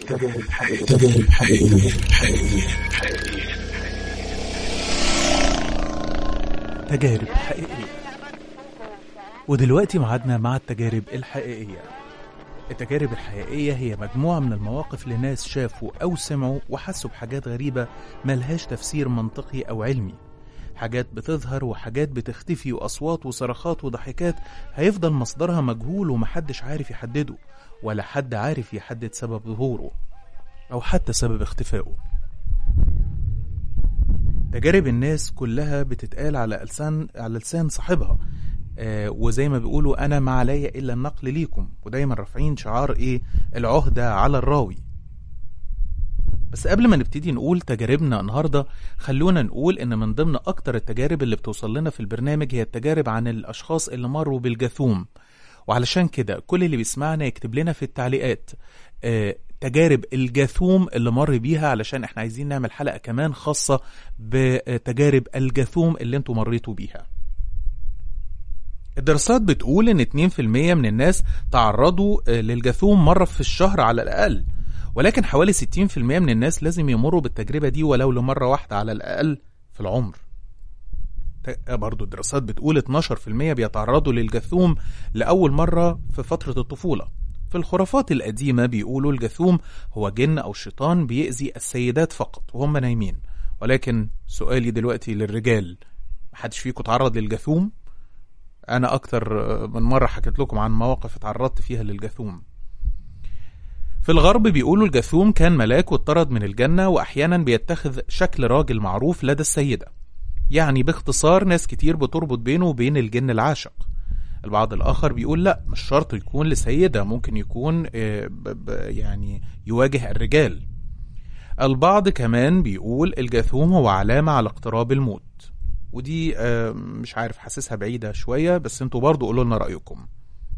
تجارب حقيقية تجارب حقيقية حقيقية تجارب حقيقية ودلوقتي معادنا مع التجارب الحقيقية التجارب الحقيقية هي مجموعة من المواقف لناس شافوا أو سمعوا وحسوا بحاجات غريبة ملهاش تفسير منطقي أو علمي حاجات بتظهر وحاجات بتختفي وأصوات وصرخات وضحكات هيفضل مصدرها مجهول ومحدش عارف يحدده ولا حد عارف يحدد سبب ظهوره أو حتى سبب اختفائه تجارب الناس كلها بتتقال على لسان على لسان صاحبها آه وزي ما بيقولوا انا ما علي الا النقل ليكم ودايما رافعين شعار ايه العهده على الراوي بس قبل ما نبتدي نقول تجاربنا النهارده خلونا نقول ان من ضمن اكتر التجارب اللي بتوصل لنا في البرنامج هي التجارب عن الاشخاص اللي مروا بالجاثوم وعلشان كده كل اللي بيسمعنا يكتب لنا في التعليقات آه تجارب الجاثوم اللي مر بيها علشان احنا عايزين نعمل حلقة كمان خاصة بتجارب الجاثوم اللي انتوا مريتوا بيها الدراسات بتقول ان 2% من الناس تعرضوا للجاثوم مرة في الشهر على الأقل ولكن حوالي 60% من الناس لازم يمروا بالتجربة دي ولو لمرة واحدة على الأقل في العمر برضو الدراسات بتقول 12% بيتعرضوا للجاثوم لأول مرة في فترة الطفولة في الخرافات القديمة بيقولوا الجاثوم هو جن أو شيطان بيأذي السيدات فقط وهم نايمين ولكن سؤالي دلوقتي للرجال محدش فيكم تعرض للجاثوم أنا أكتر من مرة حكيت لكم عن مواقف اتعرضت فيها للجاثوم في الغرب بيقولوا الجاثوم كان ملاك واتطرد من الجنة وأحيانا بيتخذ شكل راجل معروف لدى السيدة يعني باختصار ناس كتير بتربط بينه وبين الجن العاشق البعض الآخر بيقول لا مش شرط يكون لسيدة ممكن يكون يعني يواجه الرجال البعض كمان بيقول الجاثوم هو علامة على اقتراب الموت ودي مش عارف حاسسها بعيدة شوية بس انتوا برضو قولوا لنا رأيكم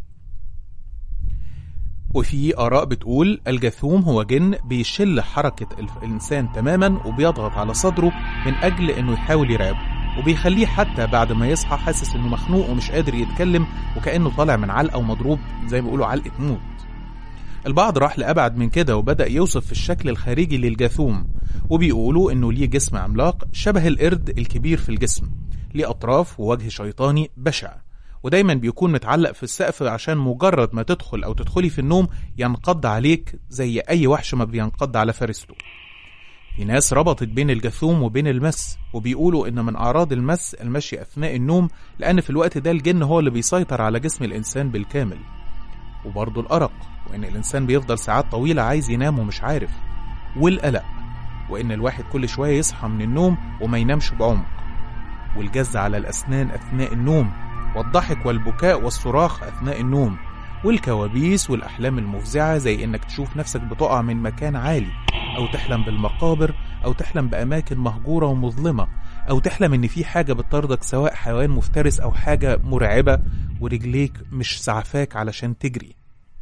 وفي آراء بتقول الجاثوم هو جن بيشل حركة الإنسان تماما وبيضغط على صدره من أجل إنه يحاول يرعبه وبيخليه حتى بعد ما يصحى حاسس انه مخنوق ومش قادر يتكلم وكانه طالع من علقه ومضروب زي ما بيقولوا علقه موت. البعض راح لابعد من كده وبدا يوصف في الشكل الخارجي للجاثوم وبيقولوا انه ليه جسم عملاق شبه القرد الكبير في الجسم ليه اطراف ووجه شيطاني بشع ودايما بيكون متعلق في السقف عشان مجرد ما تدخل او تدخلي في النوم ينقض عليك زي اي وحش ما بينقض على فريسته في ناس ربطت بين الجاثوم وبين المس وبيقولوا ان من اعراض المس المشي اثناء النوم لان في الوقت ده الجن هو اللي بيسيطر على جسم الانسان بالكامل وبرضه الارق وان الانسان بيفضل ساعات طويله عايز ينام ومش عارف والقلق وان الواحد كل شويه يصحى من النوم وما ينامش بعمق والجز على الاسنان اثناء النوم والضحك والبكاء والصراخ اثناء النوم والكوابيس والأحلام المفزعة زي إنك تشوف نفسك بتقع من مكان عالي أو تحلم بالمقابر أو تحلم بأماكن مهجورة ومظلمة أو تحلم إن في حاجة بتطاردك سواء حيوان مفترس أو حاجة مرعبة ورجليك مش سعفاك علشان تجري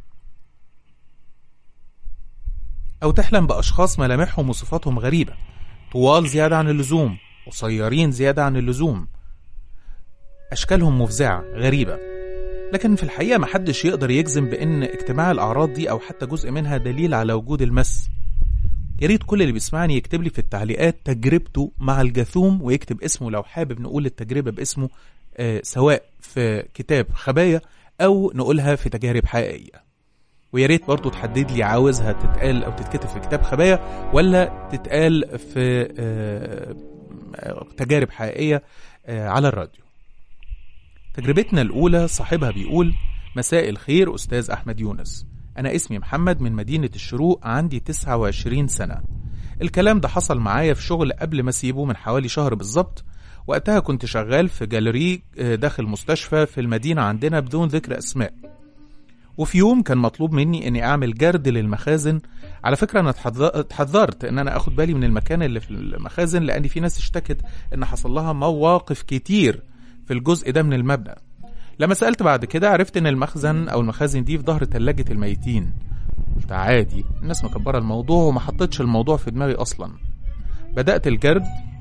أو تحلم بأشخاص ملامحهم وصفاتهم غريبة طوال زيادة عن اللزوم قصيرين زيادة عن اللزوم أشكالهم مفزعة غريبة لكن في الحقيقة محدش يقدر يجزم بأن اجتماع الأعراض دي أو حتى جزء منها دليل على وجود المس يا ريت كل اللي بيسمعني يكتب لي في التعليقات تجربته مع الجاثوم ويكتب اسمه لو حابب نقول التجربة باسمه آه سواء في كتاب خبايا أو نقولها في تجارب حقيقية ويا ريت برضه تحدد لي عاوزها تتقال أو تتكتب في كتاب خبايا ولا تتقال في آه تجارب حقيقية آه على الراديو تجربتنا الأولى صاحبها بيقول مساء الخير أستاذ أحمد يونس أنا اسمي محمد من مدينة الشروق عندي 29 سنة الكلام ده حصل معايا في شغل قبل ما أسيبه من حوالي شهر بالظبط وقتها كنت شغال في جاليري داخل مستشفى في المدينة عندنا بدون ذكر أسماء وفي يوم كان مطلوب مني اني اعمل جرد للمخازن على فكره انا اتحذرت ان انا اخد بالي من المكان اللي في المخازن لان في ناس اشتكت ان حصل لها مواقف كتير في الجزء ده من المبنى لما سألت بعد كده عرفت ان المخزن او المخازن دي في ظهر تلاجة الميتين قلت عادي الناس مكبرة الموضوع وما حطيتش الموضوع في دماغي اصلا بدأت الجرد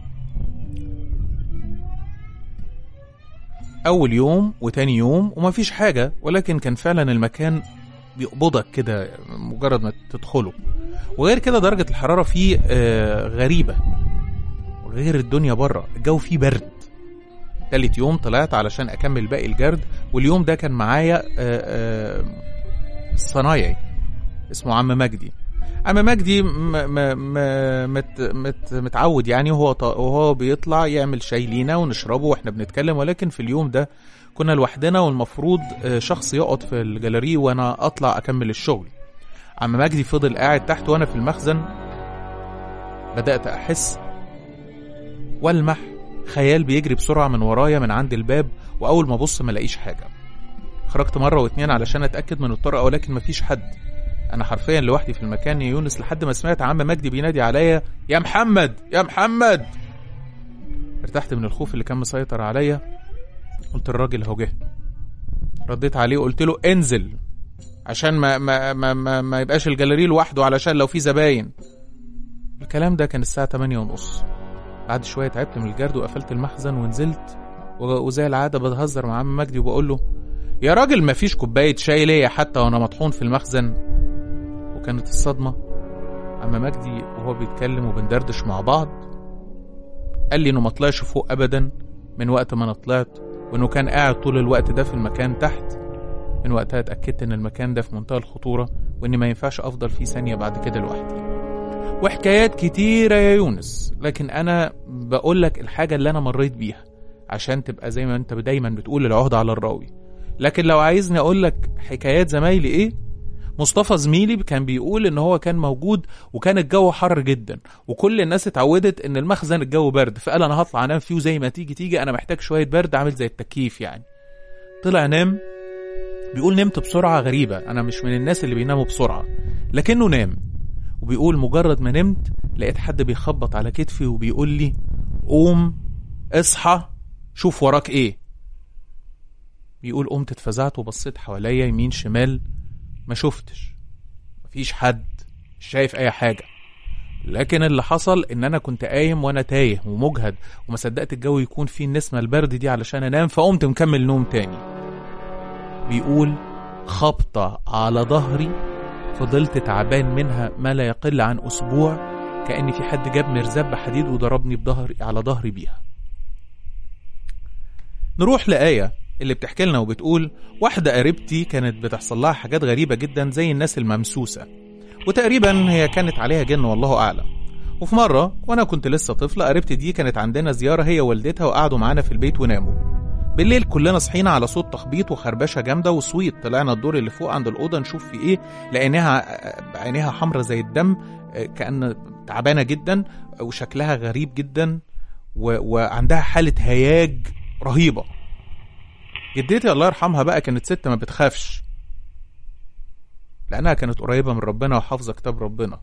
اول يوم وتاني يوم ومفيش حاجة ولكن كان فعلا المكان بيقبضك كده مجرد ما تدخله وغير كده درجة الحرارة فيه آه، غريبة غير الدنيا بره الجو فيه برد تالت يوم طلعت علشان أكمل باقي الجرد واليوم ده كان معايا آه، آه، صنايعي اسمه عم مجدي عم مجدي م م م مت مت متعود يعني وهو ط- وهو بيطلع يعمل شاي لينا ونشربه واحنا بنتكلم ولكن في اليوم ده كنا لوحدنا والمفروض آه، شخص يقعد في الجاليري وانا اطلع اكمل الشغل عم مجدي فضل قاعد تحت وانا في المخزن بدأت احس والمح خيال بيجري بسرعة من ورايا من عند الباب واول ما ابص ما الاقيش حاجة خرجت مرة واتنين علشان اتأكد من الطرقة ولكن مفيش حد انا حرفيا لوحدي في المكان يا يونس لحد ما سمعت عم مجدي بينادي عليا يا محمد يا محمد ارتحت من الخوف اللي كان مسيطر عليا قلت الراجل اهو جه رديت عليه وقلت له انزل عشان ما ما ما ما, ما يبقاش الجاليري لوحده علشان لو في زباين الكلام ده كان الساعة 8 ونص بعد شوية تعبت من الجرد وقفلت المخزن ونزلت و- وزي العادة بتهزر مع عم مجدي وبقول له يا راجل مفيش كوباية شاي ليا حتى وانا مطحون في المخزن وكانت الصدمة عم مجدي وهو بيتكلم وبندردش مع بعض قال لي انه ما طلعش فوق ابدا من وقت ما انا طلعت وانه كان قاعد طول الوقت ده في المكان تحت من وقتها اتأكدت ان المكان ده في منتهى الخطورة واني ما ينفعش افضل فيه ثانية بعد كده لوحدي وحكايات كتيرة يا يونس لكن انا بقول لك الحاجة اللي انا مريت بيها عشان تبقى زي ما انت دايما بتقول العهدة على الراوي لكن لو عايزني اقول لك حكايات زمايلي ايه مصطفى زميلي كان بيقول ان هو كان موجود وكان الجو حر جدا وكل الناس اتعودت ان المخزن الجو برد فقال انا هطلع انام فيه زي ما تيجي تيجي انا محتاج شويه برد عامل زي التكييف يعني طلع نام بيقول نمت بسرعه غريبه انا مش من الناس اللي بيناموا بسرعه لكنه نام وبيقول مجرد ما نمت لقيت حد بيخبط على كتفي وبيقول لي قوم اصحى شوف وراك ايه بيقول قمت اتفزعت وبصيت حواليا يمين شمال ما شفتش مفيش حد مش شايف اي حاجه لكن اللي حصل ان انا كنت قايم وانا تايه ومجهد وما صدقت الجو يكون فيه النسمه البرد دي علشان انام فقمت مكمل نوم تاني بيقول خبطه على ظهري فضلت تعبان منها ما لا يقل عن اسبوع كان في حد جاب مرزب حديد وضربني بظهري على ظهري بيها نروح لآية اللي بتحكي لنا وبتقول واحدة قريبتي كانت بتحصل لها حاجات غريبة جدا زي الناس الممسوسة وتقريبا هي كانت عليها جن والله أعلم وفي مرة وأنا كنت لسه طفلة قريبتي دي كانت عندنا زيارة هي ووالدتها وقعدوا معانا في البيت وناموا بالليل كلنا صحينا على صوت تخبيط وخربشة جامدة وصويت طلعنا الدور اللي فوق عند الأوضة نشوف في إيه لقيناها عينيها حمرة زي الدم كأن تعبانة جدا وشكلها غريب جدا و... وعندها حالة هياج رهيبة جدتي الله يرحمها بقى كانت ست ما بتخافش لأنها كانت قريبة من ربنا وحافظة كتاب ربنا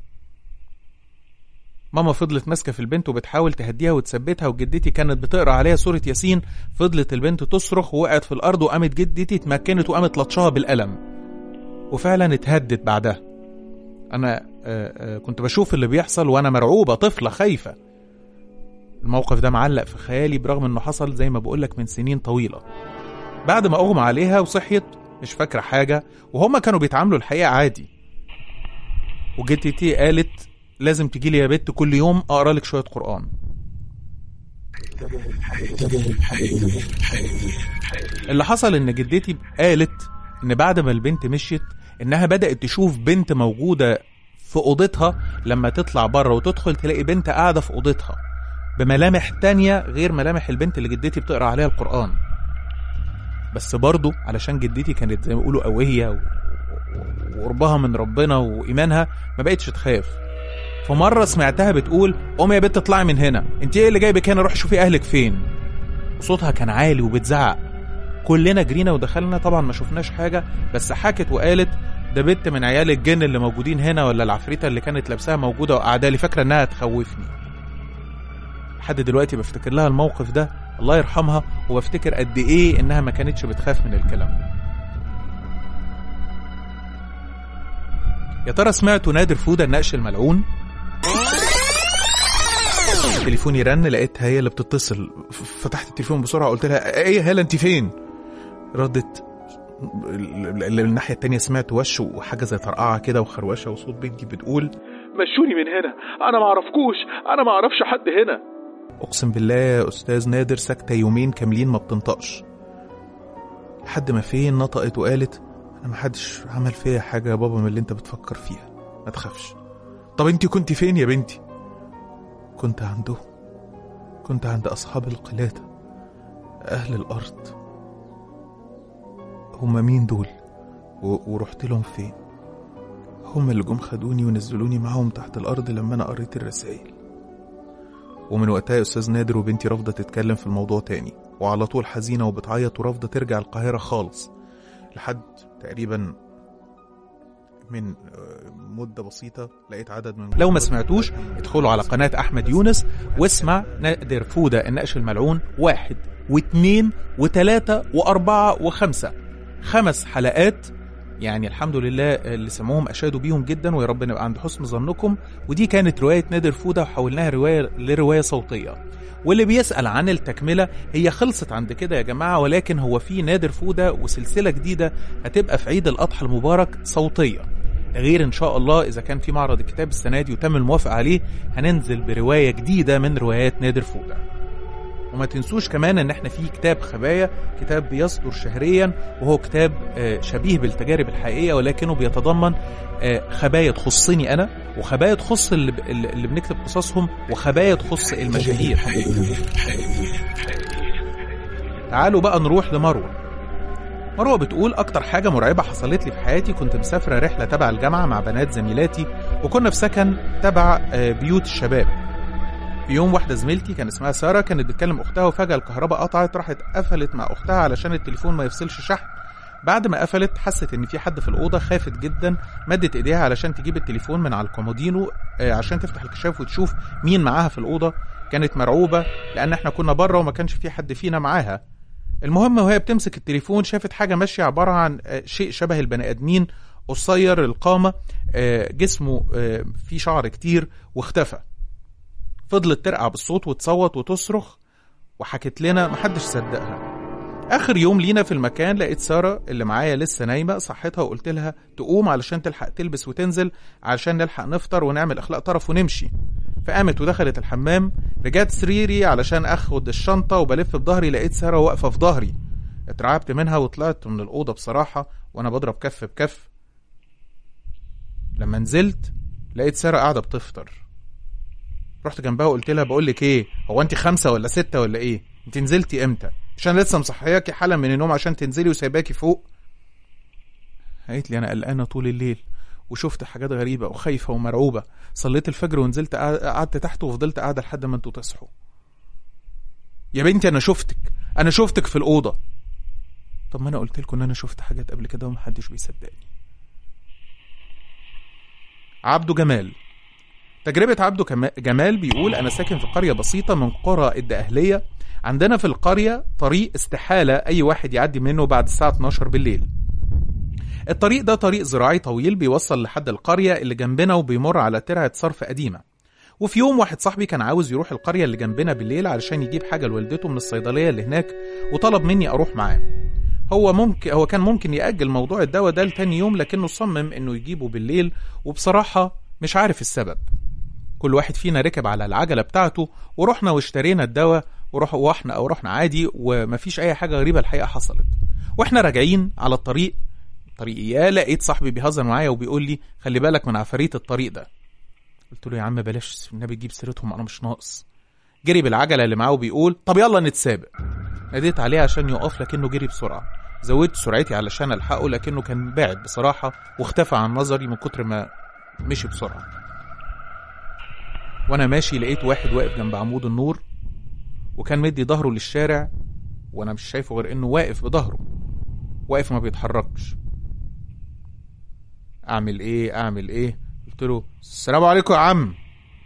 ماما فضلت ماسكة في البنت وبتحاول تهديها وتثبتها وجدتي كانت بتقرا عليها سورة ياسين فضلت البنت تصرخ ووقعت في الأرض وقامت جدتي اتمكنت وقامت لطشها بالقلم وفعلا اتهدت بعدها أنا آه، آه، كنت بشوف اللي بيحصل وأنا مرعوبة طفلة خايفة الموقف ده معلق في خيالي برغم انه حصل زي ما بقولك من سنين طويلة بعد ما اغمى عليها وصحيت مش فاكرة حاجة وهما كانوا بيتعاملوا الحقيقة عادي وجدتي قالت لازم تجيلي يا بت كل يوم اقرا لك شوية قرآن تجارب حقيقية حقيقية اللي حصل ان جدتي قالت ان بعد ما البنت مشيت انها بدأت تشوف بنت موجودة في اوضتها لما تطلع بره وتدخل تلاقي بنت قاعدة في اوضتها بملامح تانية غير ملامح البنت اللي جدتي بتقرا عليها القرآن بس برضه علشان جدتي كانت زي ما بيقولوا قوية و- و- وقربها من ربنا وإيمانها ما بقتش تخاف فمرة سمعتها بتقول قومي يا بنت اطلعي من هنا انت ايه اللي جايبك هنا روحي شوفي اهلك فين وصوتها كان عالي وبتزعق كلنا جرينا ودخلنا طبعا ما شفناش حاجة بس حكت وقالت ده بنت من عيال الجن اللي موجودين هنا ولا العفريتة اللي كانت لابساها موجودة وقاعدة لي فاكرة انها تخوفني لحد دلوقتي بفتكر لها الموقف ده الله يرحمها وبفتكر قد ايه انها ما كانتش بتخاف من الكلام ده يا ترى سمعتوا نادر فودة النقش الملعون تليفوني رن لقيتها هي اللي بتتصل ف- فتحت التليفون بسرعه قلت لها ايه يا هاله انت فين ردت ال- ال- الناحيه التانية سمعت وش وحاجه زي طرقعه كده وخروشه وصوت بنتي بتقول مشوني من هنا انا ما اعرفكوش انا ما اعرفش حد هنا اقسم بالله يا استاذ نادر ساكته يومين كاملين ما بتنطقش لحد ما فين نطقت وقالت انا ما حدش عمل فيا حاجه يا بابا من اللي انت بتفكر فيها ما تخافش طب انت كنت فين يا بنتي كنت عندهم كنت عند اصحاب القلاده اهل الارض هما مين دول و... ورحت لهم فين هم اللي جم خدوني ونزلوني معاهم تحت الارض لما انا قريت الرسائل ومن وقتها يا استاذ نادر وبنتي رافضه تتكلم في الموضوع تاني وعلى طول حزينه وبتعيط ورافضه ترجع القاهره خالص لحد تقريبا من آه، مدة بسيطة لقيت عدد من لو ما سمعتوش ادخلوا على قناة أحمد يونس واسمع نادر فودة النقش الملعون واحد واثنين وثلاثة وأربعة وخمسة خمس حلقات يعني الحمد لله اللي سموهم أشادوا بيهم جدا ويا رب نبقى عند حسن ظنكم ودي كانت رواية نادر فودة وحولناها رواية لرواية صوتية واللي بيسأل عن التكملة هي خلصت عند كده يا جماعة ولكن هو في نادر فودة وسلسلة جديدة هتبقى في عيد الأضحى المبارك صوتية غير إن شاء الله إذا كان في معرض الكتاب السنة دي وتم الموافقة عليه هننزل برواية جديدة من روايات نادر فودة وما تنسوش كمان ان احنا في كتاب خبايا كتاب بيصدر شهريا وهو كتاب آه، شبيه بالتجارب الحقيقيه ولكنه بيتضمن آه، خبايا تخصني انا وخبايا تخص اللي, ب- اللي بنكتب قصصهم وخبايا تخص المشاهير حقيقية حقيقية تعالوا بقى نروح لمروه مروه بتقول اكتر حاجه مرعبه حصلت لي في حياتي كنت مسافره رحله تبع الجامعه مع بنات زميلاتي وكنا في سكن تبع آه، بيوت الشباب في يوم واحده زميلتي كان اسمها ساره كانت بتكلم اختها وفجاه الكهرباء قطعت راحت قفلت مع اختها علشان التليفون ما يفصلش شحن بعد ما قفلت حست ان في حد في الاوضه خافت جدا مدت ايديها علشان تجيب التليفون من على الكومودينو آه، عشان تفتح الكشاف وتشوف مين معاها في الاوضه كانت مرعوبه لان احنا كنا بره وما كانش في حد فينا معاها المهم وهي بتمسك التليفون شافت حاجه ماشيه عباره عن آه، شيء شبه البني ادمين قصير القامه آه، جسمه آه، فيه شعر كتير واختفى فضلت ترقع بالصوت وتصوت وتصرخ وحكت لنا محدش صدقها اخر يوم لينا في المكان لقيت ساره اللي معايا لسه نايمه صحتها وقلت لها تقوم علشان تلحق تلبس وتنزل علشان نلحق نفطر ونعمل اخلاق طرف ونمشي فقامت ودخلت الحمام رجعت سريري علشان اخد الشنطه وبلف بظهري لقيت ساره واقفه في ظهري اترعبت منها وطلعت من الاوضه بصراحه وانا بضرب كف بكف لما نزلت لقيت ساره قاعده بتفطر رحت جنبها وقلت لها بقول لك ايه هو انت خمسه ولا سته ولا ايه انت نزلتي امتى مش انا لسه مصحياكي حالا من النوم عشان تنزلي وسايباكي فوق قالت لي انا قلقانه طول الليل وشفت حاجات غريبه وخايفه ومرعوبه صليت الفجر ونزلت قع- قعدت تحت وفضلت قاعده لحد ما انتوا تصحوا يا بنتي انا شفتك انا شفتك في الاوضه طب ما انا قلت لكم ان انا شفت حاجات قبل كده ومحدش بيصدقني عبده جمال تجربة عبده كما- جمال بيقول أنا ساكن في قرية بسيطة من قرى الدقهلية عندنا في القرية طريق استحالة أي واحد يعدي منه بعد الساعة 12 بالليل الطريق ده طريق زراعي طويل بيوصل لحد القرية اللي جنبنا وبيمر على ترعة صرف قديمة وفي يوم واحد صاحبي كان عاوز يروح القرية اللي جنبنا بالليل علشان يجيب حاجة لوالدته من الصيدلية اللي هناك وطلب مني أروح معاه هو ممكن هو كان ممكن يأجل موضوع الدواء ده لتاني يوم لكنه صمم إنه يجيبه بالليل وبصراحة مش عارف السبب كل واحد فينا ركب على العجلة بتاعته ورحنا واشترينا الدواء وروح واحنا او رحنا عادي ومفيش اي حاجة غريبة الحقيقة حصلت واحنا راجعين على الطريق طريق اياه لقيت صاحبي بيهزر معايا وبيقول لي خلي بالك من عفاريت الطريق ده قلت له يا عم بلاش النبي تجيب سيرتهم انا مش ناقص جري بالعجلة اللي معاه وبيقول طب يلا نتسابق ناديت عليه عشان يقف لكنه جري بسرعة زودت سرعتي علشان الحقه لكنه كان باعد بصراحة واختفى عن نظري من كتر ما مشي بسرعة وانا ماشي لقيت واحد واقف جنب عمود النور وكان مدي ظهره للشارع وانا مش شايفه غير انه واقف بظهره واقف ما بيتحركش اعمل ايه اعمل ايه قلت له السلام عليكم يا عم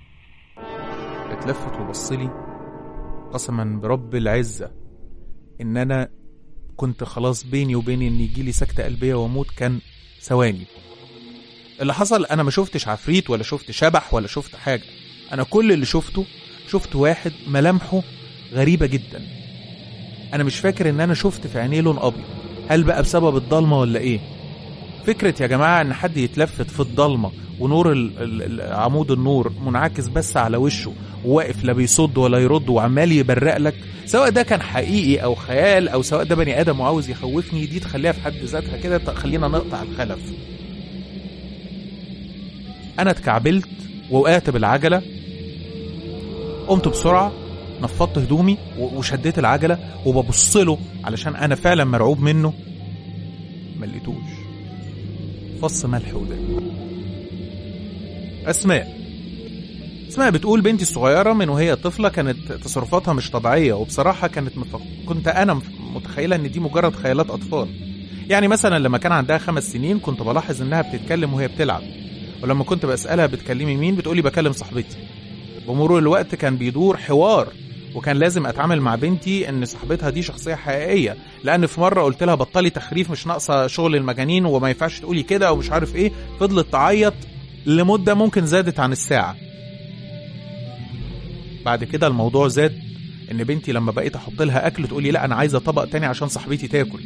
اتلفت وبصلي قسما برب العزة ان انا كنت خلاص بيني وبين ان يجيلي سكتة قلبية واموت كان ثواني اللي حصل انا ما شفتش عفريت ولا شفت شبح ولا شفت حاجة انا كل اللي شفته شفت واحد ملامحه غريبة جدا انا مش فاكر ان انا شفت في عينيه لون ابيض هل بقى بسبب الضلمة ولا ايه فكرة يا جماعة إن حد يتلفت في الضلمة ونور ال- ال- ال- عمود النور منعكس بس على وشه وواقف لا بيصد ولا يرد وعمال يبرق لك سواء ده كان حقيقي أو خيال أو سواء ده بني آدم وعاوز يخوفني دي تخليها في حد ذاتها كده تخلينا نقطع الخلف أنا اتكعبلت ووقعت بالعجلة قمت بسرعة نفضت هدومي و- وشديت العجلة وببص له علشان أنا فعلا مرعوب منه ما لقيتوش فص ملح ودم أسماء اسماء بتقول بنتي الصغيرة من وهي طفلة كانت تصرفاتها مش طبيعية وبصراحة كانت مف... كنت أنا مف- متخيلة إن دي مجرد خيالات أطفال يعني مثلا لما كان عندها خمس سنين كنت بلاحظ إنها بتتكلم وهي بتلعب ولما كنت بسألها بتكلمي مين بتقولي بكلم صاحبتي بمرور الوقت كان بيدور حوار وكان لازم اتعامل مع بنتي ان صاحبتها دي شخصيه حقيقيه لان في مره قلت لها بطلي تخريف مش ناقصه شغل المجانين وما ينفعش تقولي كده ومش عارف ايه فضلت تعيط لمده ممكن زادت عن الساعه بعد كده الموضوع زاد ان بنتي لما بقيت احط لها اكل تقولي لا انا عايزه طبق تاني عشان صاحبتي تاكل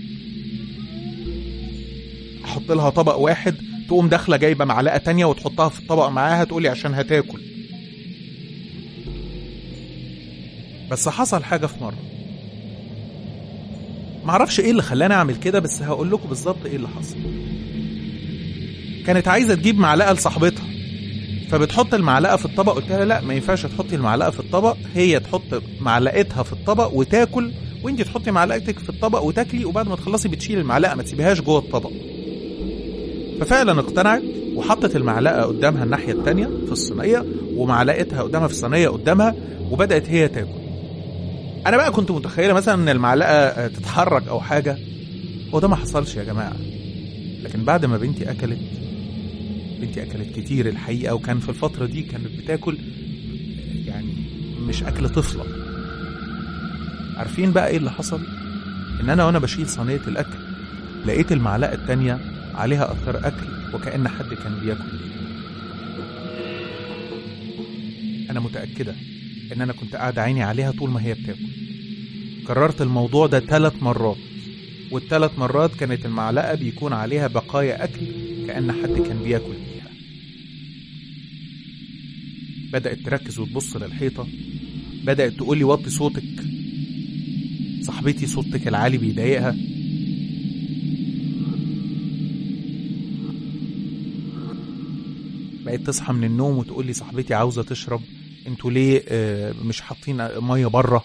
احط لها طبق واحد تقوم داخله جايبه معلقه تانية وتحطها في الطبق معاها تقولي عشان هتاكل بس حصل حاجه في مره معرفش ايه اللي خلاني اعمل كده بس هقول لكم بالظبط ايه اللي حصل كانت عايزه تجيب معلقه لصاحبتها فبتحط المعلقه في الطبق قلت لها لا ما ينفعش تحطي المعلقه في الطبق هي تحط معلقتها في الطبق وتاكل وانت تحطي معلقتك في الطبق وتاكلي وبعد ما تخلصي بتشيل المعلقه ما تسيبيهاش جوه الطبق ففعلا اقتنعت وحطت المعلقه قدامها الناحيه التانية في الصينيه ومعلقتها قدامها في الصينيه قدامها وبدات هي تاكل انا بقى كنت متخيله مثلا ان المعلقه آه، تتحرك او حاجه وده ما حصلش يا جماعه لكن بعد ما بنتي اكلت بنتي اكلت كتير الحقيقه وكان في الفتره دي كانت بتاكل يعني مش اكل طفله عارفين بقى ايه اللي حصل ان انا وانا بشيل صينيه الاكل لقيت المعلقه التانية عليها اثر اكل وكأن حد كان بياكل انا متاكده ان انا كنت قاعد عيني عليها طول ما هي بتاكل كررت الموضوع ده ثلاث مرات والثلاث مرات كانت المعلقه بيكون عليها بقايا اكل كأن حد كان بياكل فيها بدأت تركز وتبص للحيطة بدأت تقولي وطي صوتك صاحبتي صوتك العالي بيضايقها بقت تصحى من النوم وتقولي صاحبتي عاوزة تشرب انتوا ليه آه، مش حاطين مية بره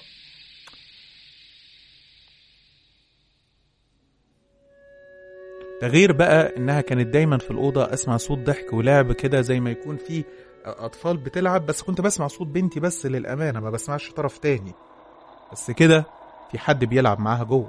ده غير بقى انها كانت دايما في الاوضه اسمع صوت ضحك ولعب كده زي ما يكون في اطفال بتلعب بس كنت بسمع صوت بنتي بس للامانه ما بسمعش طرف تاني بس كده في حد بيلعب معاها جوه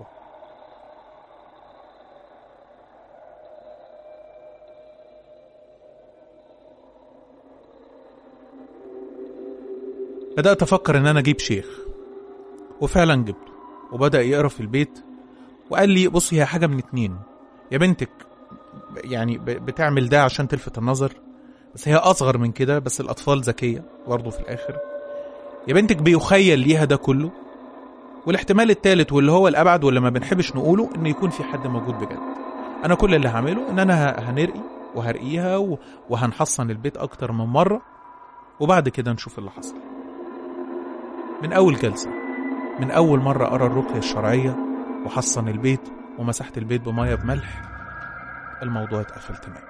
بدأت أفكر إن أنا أجيب شيخ وفعلا جبته وبدأ يقرأ في البيت وقال لي بصي هي حاجة من اتنين يا بنتك يعني ب- بتعمل ده عشان تلفت النظر بس هي أصغر من كده بس الأطفال ذكية برضه في الآخر يا بنتك بيخيل ليها ده كله والاحتمال التالت واللي هو الأبعد واللي ما بنحبش نقوله إن يكون في حد موجود بجد أنا كل اللي هعمله إن أنا ه- هنرقي وهرقيها و- وهنحصن البيت أكتر من مرة وبعد كده نشوف اللي حصل من أول جلسة من أول مرة أرى الرقية الشرعية وحصن البيت ومسحت البيت بمية بملح الموضوع اتقفل تماما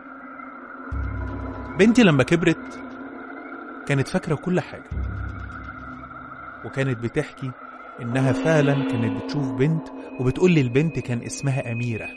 بنتي لما كبرت كانت فاكرة كل حاجة وكانت بتحكي إنها فعلا كانت بتشوف بنت وبتقول لي البنت كان اسمها أميرة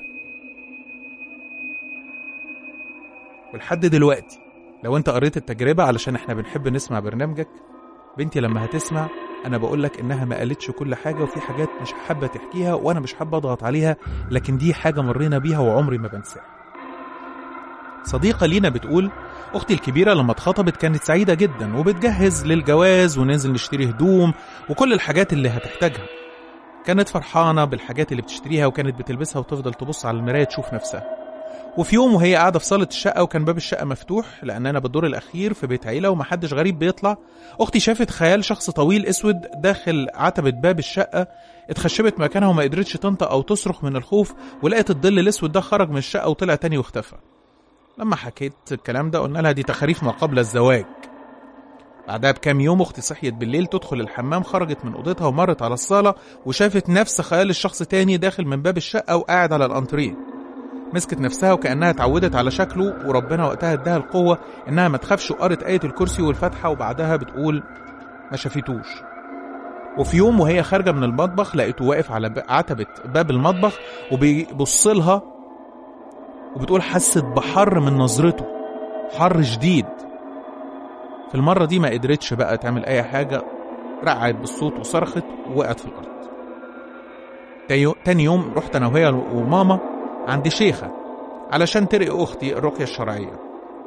ولحد دلوقتي لو انت قريت التجربة علشان احنا بنحب نسمع برنامجك بنتي لما هتسمع انا بقول لك انها ما قالتش كل حاجه وفي حاجات مش حابه تحكيها وانا مش حابه اضغط عليها لكن دي حاجه مرينا بيها وعمري ما بنساها صديقه لينا بتقول اختي الكبيره لما اتخطبت كانت سعيده جدا وبتجهز للجواز وننزل نشتري هدوم وكل الحاجات اللي هتحتاجها كانت فرحانه بالحاجات اللي بتشتريها وكانت بتلبسها وتفضل تبص على المرايه تشوف نفسها وفي يوم وهي قاعدة في صالة الشقة وكان باب الشقة مفتوح لأن أنا بالدور الأخير في بيت عيلة ومحدش غريب بيطلع أختي شافت خيال شخص طويل أسود داخل عتبة باب الشقة اتخشبت مكانها وما قدرتش تنطق أو تصرخ من الخوف ولقت الظل الأسود ده خرج من الشقة وطلع تاني واختفى لما حكيت الكلام ده قلنا لها دي تخاريف ما قبل الزواج بعدها بكام يوم اختي صحيت بالليل تدخل الحمام خرجت من اوضتها ومرت على الصاله وشافت نفس خيال الشخص تاني داخل من باب الشقه وقاعد على الانتريه مسكت نفسها وكانها اتعودت على شكله وربنا وقتها اداها القوه انها ما تخافش وقرت ايه الكرسي والفاتحه وبعدها بتقول ما شافتوش وفي يوم وهي خارجه من المطبخ لقيته واقف على ب- عتبه باب المطبخ وبيبص لها وبتقول حست بحر من نظرته حر شديد في المرة دي ما قدرتش بقى تعمل أي حاجة رقعت بالصوت وصرخت ووقعت في الأرض تاني- تاني يوم رحت أنا وهي وماما عند شيخة علشان ترقي أختي الرقية الشرعية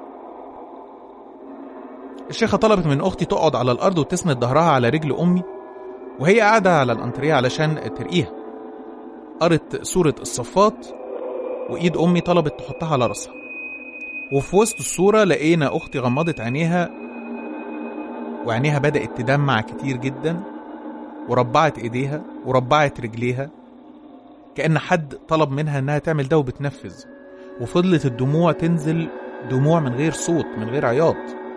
الشيخة طلبت من أختي تقعد على الأرض وتسند ظهرها على رجل أمي وهي قاعدة على الأنتريه علشان ترقيها قرت سورة الصفات وإيد أمي طلبت تحطها على راسها وفي وسط الصورة لقينا أختي غمضت عينيها وعينيها بدأت تدمع كتير جدا وربعت ايديها وربعت رجليها كأن حد طلب منها انها تعمل ده وبتنفذ وفضلت الدموع تنزل دموع من غير صوت من غير عياط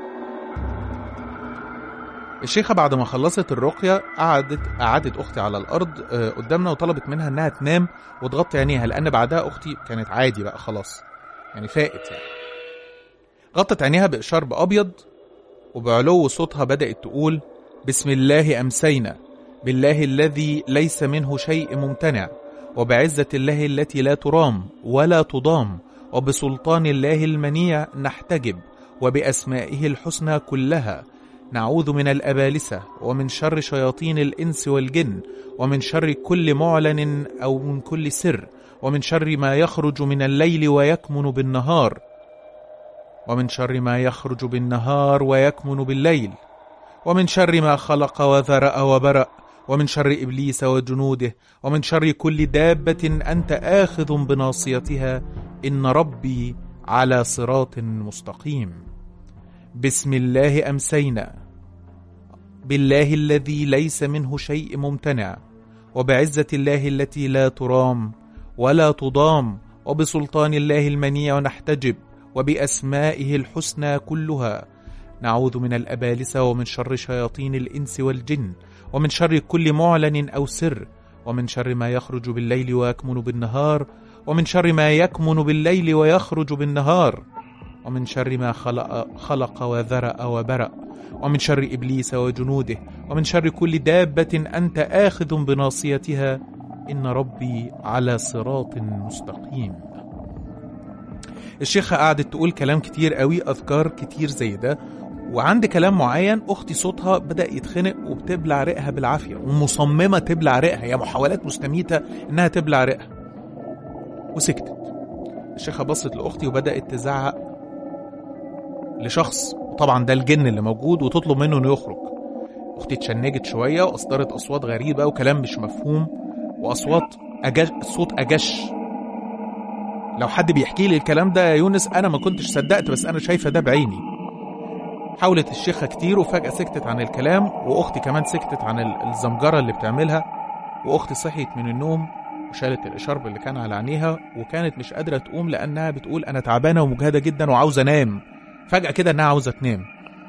الشيخة بعد ما خلصت الرقية قعدت قعدت أختي على الأرض آه، قدامنا وطلبت منها إنها تنام وتغطي عينيها لأن بعدها أختي كانت عادي بقى خلاص يعني فاقت يعني غطت عينيها بإشارب أبيض وبعلو صوتها بدأت تقول بسم الله أمسينا بالله الذي ليس منه شيء ممتنع وبعزة الله التي لا ترام ولا تضام وبسلطان الله المنيع نحتجب وبأسمائه الحسنى كلها نعوذ من الأبالسة ومن شر شياطين الإنس والجن ومن شر كل معلن أو من كل سر ومن شر ما يخرج من الليل ويكمن بالنهار ومن شر ما يخرج بالنهار ويكمن بالليل ومن شر ما خلق وذرأ وبرأ ومن شر إبليس وجنوده ومن شر كل دابة أنت آخذ بناصيتها إن ربي على صراط مستقيم بسم الله أمسينا بالله الذي ليس منه شيء ممتنع وبعزة الله التي لا ترام ولا تضام وبسلطان الله المنيع نحتجب وبأسمائه الحسنى كلها نعوذ من الأبالسة ومن شر شياطين الإنس والجن ومن شر كل معلن أو سر ومن شر ما يخرج بالليل ويكمن بالنهار ومن شر ما يكمن بالليل ويخرج بالنهار ومن شر ما خلق, خلق وذرأ وبرأ ومن شر إبليس وجنوده ومن شر كل دابة أنت آخذ بناصيتها إن ربي على صراط مستقيم الشيخة قعدت تقول كلام كتير قوي أذكار كتير زي ده وعند كلام معين أختي صوتها بدأ يتخنق وبتبلع ريقها بالعافية ومصممة تبلع ريقها هي محاولات مستميتة إنها تبلع ريقها وسكتت الشيخة بصت لأختي وبدأت تزعق لشخص وطبعا ده الجن اللي موجود وتطلب منه انه يخرج اختي اتشنجت شويه واصدرت اصوات غريبه وكلام مش مفهوم واصوات أجش صوت اجش لو حد بيحكي لي الكلام ده يا يونس انا ما كنتش صدقت بس انا شايفه ده بعيني حاولت الشيخه كتير وفجاه سكتت عن الكلام واختي كمان سكتت عن ال- الزمجره اللي بتعملها واختي صحيت من النوم وشالت الاشارب اللي كان على عينيها وكانت مش قادره تقوم لانها بتقول انا تعبانه ومجهده جدا وعاوزه انام فجأة كده إنها عاوزة تنام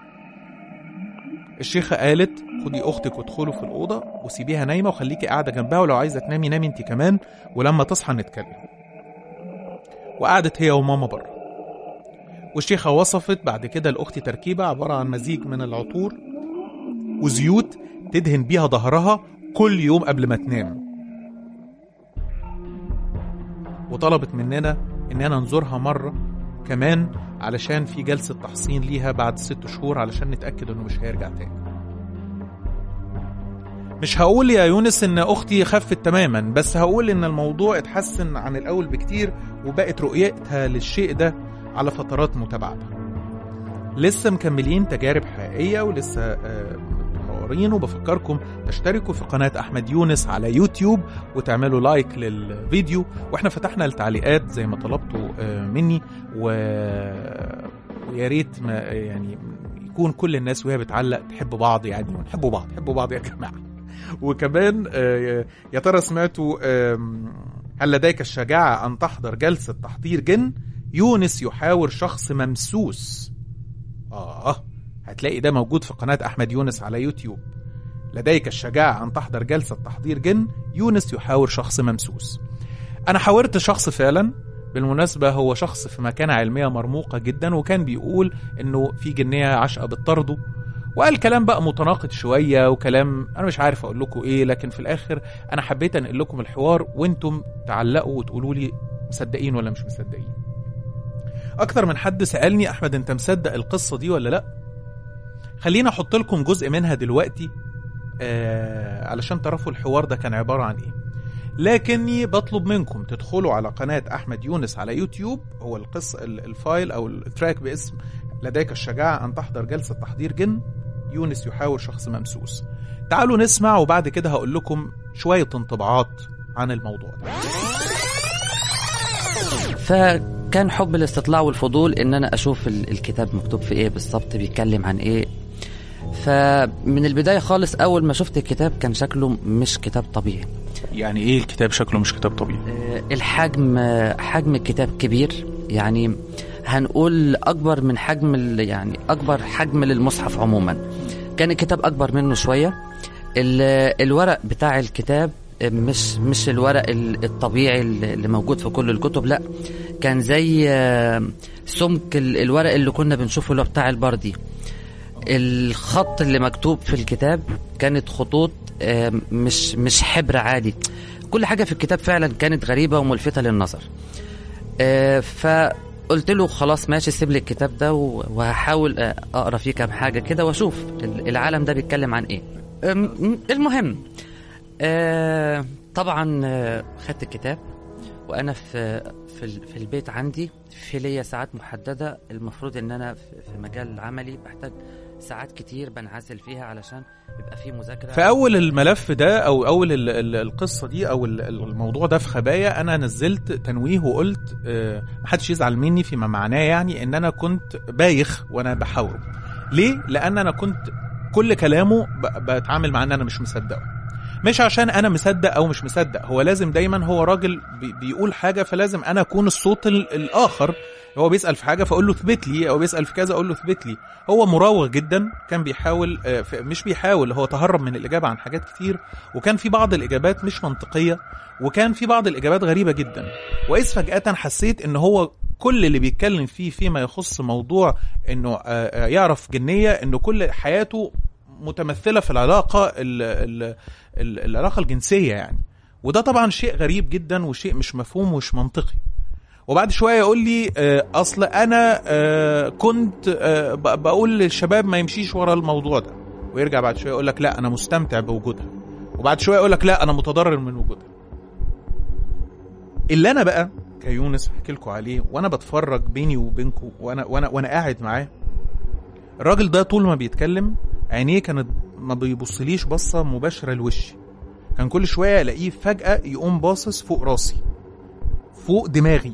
الشيخة قالت خدي أختك وادخلوا في الأوضة وسيبيها نايمة وخليكي قاعدة جنبها ولو عايزة تنامي نامي أنت كمان ولما تصحى نتكلم وقعدت هي وماما بره والشيخة وصفت بعد كده لأختي تركيبة عبارة عن مزيج من العطور وزيوت تدهن بيها ظهرها كل يوم قبل ما تنام وطلبت مننا إننا نزورها مرة كمان علشان في جلسة تحصين ليها بعد ست شهور علشان نتأكد إنه مش هيرجع تاني مش هقول يا يونس إن أختي خفت تماما بس هقول إن الموضوع اتحسن عن الأول بكتير وبقت رؤيتها للشيء ده على فترات متباعدة لسه مكملين تجارب حقيقية ولسه آه، منورين وبفكركم تشتركوا في قناة أحمد يونس على يوتيوب وتعملوا لايك للفيديو واحنا فتحنا التعليقات زي ما طلبتوا آه، مني و... ويا ريت ما يعني يكون كل الناس وهي بتعلق تحب بعض يعني ونحبوا بعض حبوا بعض يا جماعة وكمان آه، يا ترى سمعتوا آم، هل لديك الشجاعة أن تحضر جلسة تحضير جن يونس يحاور شخص ممسوس آه هتلاقي ده موجود في قناة أحمد يونس على يوتيوب لديك الشجاعة أن تحضر جلسة تحضير جن يونس يحاور شخص ممسوس أنا حاورت شخص فعلا بالمناسبة هو شخص في مكانة علمية مرموقة جدا وكان بيقول إنه في جنية عشقة بتطرده وقال كلام بقى متناقض شوية وكلام أنا مش عارف أقول لكم إيه لكن في الآخر أنا حبيت أنقل لكم الحوار وأنتم تعلقوا وتقولوا لي مصدقين ولا مش مصدقين أكتر من حد سألني أحمد أنت مصدق القصة دي ولا لأ خلينا أحط لكم جزء منها دلوقتي آه علشان تعرفوا الحوار ده كان عبارة عن إيه لكني بطلب منكم تدخلوا على قناة أحمد يونس على يوتيوب هو القصة ال- الفايل أو التراك باسم لديك الشجاعة أن تحضر جلسة تحضير جن يونس يحاور شخص ممسوس تعالوا نسمع وبعد كده هقول لكم شوية انطباعات عن الموضوع ده فكان حب الاستطلاع والفضول ان انا اشوف ال- الكتاب مكتوب في ايه بالظبط بيتكلم عن ايه فمن البدايه خالص اول ما شفت الكتاب كان شكله مش كتاب طبيعي يعني إيه الكتاب شكله مش كتاب طبيعي آه، الحجم آه، حجم الكتاب كبير يعني هنقول اكبر من حجم ال- يعني اكبر حجم للمصحف عموما كان الكتاب اكبر منه شويه ال- الورق بتاع الكتاب آه، مش مش الورق ال- الطبيعي اللي اللي موجود في كل الكتب لا كان زي آه، سمك ال- الورق اللي كنا بنشوفه اللي هو بتاع البردي الخط اللي مكتوب في الكتاب كانت خطوط آه، مش مش حبر عادي كل حاجة في الكتاب فعلا كانت غريبة وملفتة للنظر آه، فقلت له خلاص ماشي سيب لي الكتاب ده و- وهحاول آه، اقرا فيه كام حاجة كده واشوف ال- العالم ده بيتكلم عن ايه أم، المهم آه، طبعا آه، خدت الكتاب وانا في في ال- في البيت عندي في ليا ساعات محدده المفروض ان انا في في مجال عملي بحتاج ساعات كتير بنعزل فيها علشان يبقى في مذاكره في اول الملف ده او اول ال- ال- القصه دي او ال- الموضوع ده في خبايا انا نزلت تنويه وقلت آه، محدش يزعل مني فيما معناه يعني ان انا كنت بايخ وانا بحاوره ليه لان انا كنت كل كلامه ب- بتعامل مع ان انا مش مصدقه مش عشان انا مصدق او مش مصدق هو لازم دايما هو راجل بي- بيقول حاجه فلازم انا اكون الصوت ال- الاخر هو بيسال في حاجه فاقول له اثبت لي او بيسال في كذا اقول له اثبت لي هو مراوغ جدا كان بيحاول آه، ف- مش بيحاول هو تهرب من الاجابه عن حاجات كتير وكان في بعض الاجابات مش منطقيه وكان في بعض الاجابات غريبه جدا واذ فجاه حسيت ان هو كل اللي بيتكلم فيه فيما يخص موضوع انه آه، آه، يعرف جنيه انه كل حياته متمثله في العلاقه ال ال ال العلاقه الجنسيه يعني وده طبعا شيء غريب جدا وشيء مش مفهوم ومش منطقي وبعد شويه يقول لي آه، اصل انا آه، كنت آه، ب- بقول للشباب ما يمشيش ورا الموضوع ده ويرجع بعد شويه يقول لك لا انا مستمتع بوجودها وبعد شويه يقول لك لا انا متضرر من وجودها اللي انا بقى كيونس احكي لكم عليه وانا بتفرج بيني وبينكم وانا وانا وانا قاعد معاه الراجل ده طول ما بيتكلم عينيه كانت ما بيبصليش بصه مباشره لوشي كان كل شويه الاقيه فجاه يقوم باصص فوق راسي فوق دماغي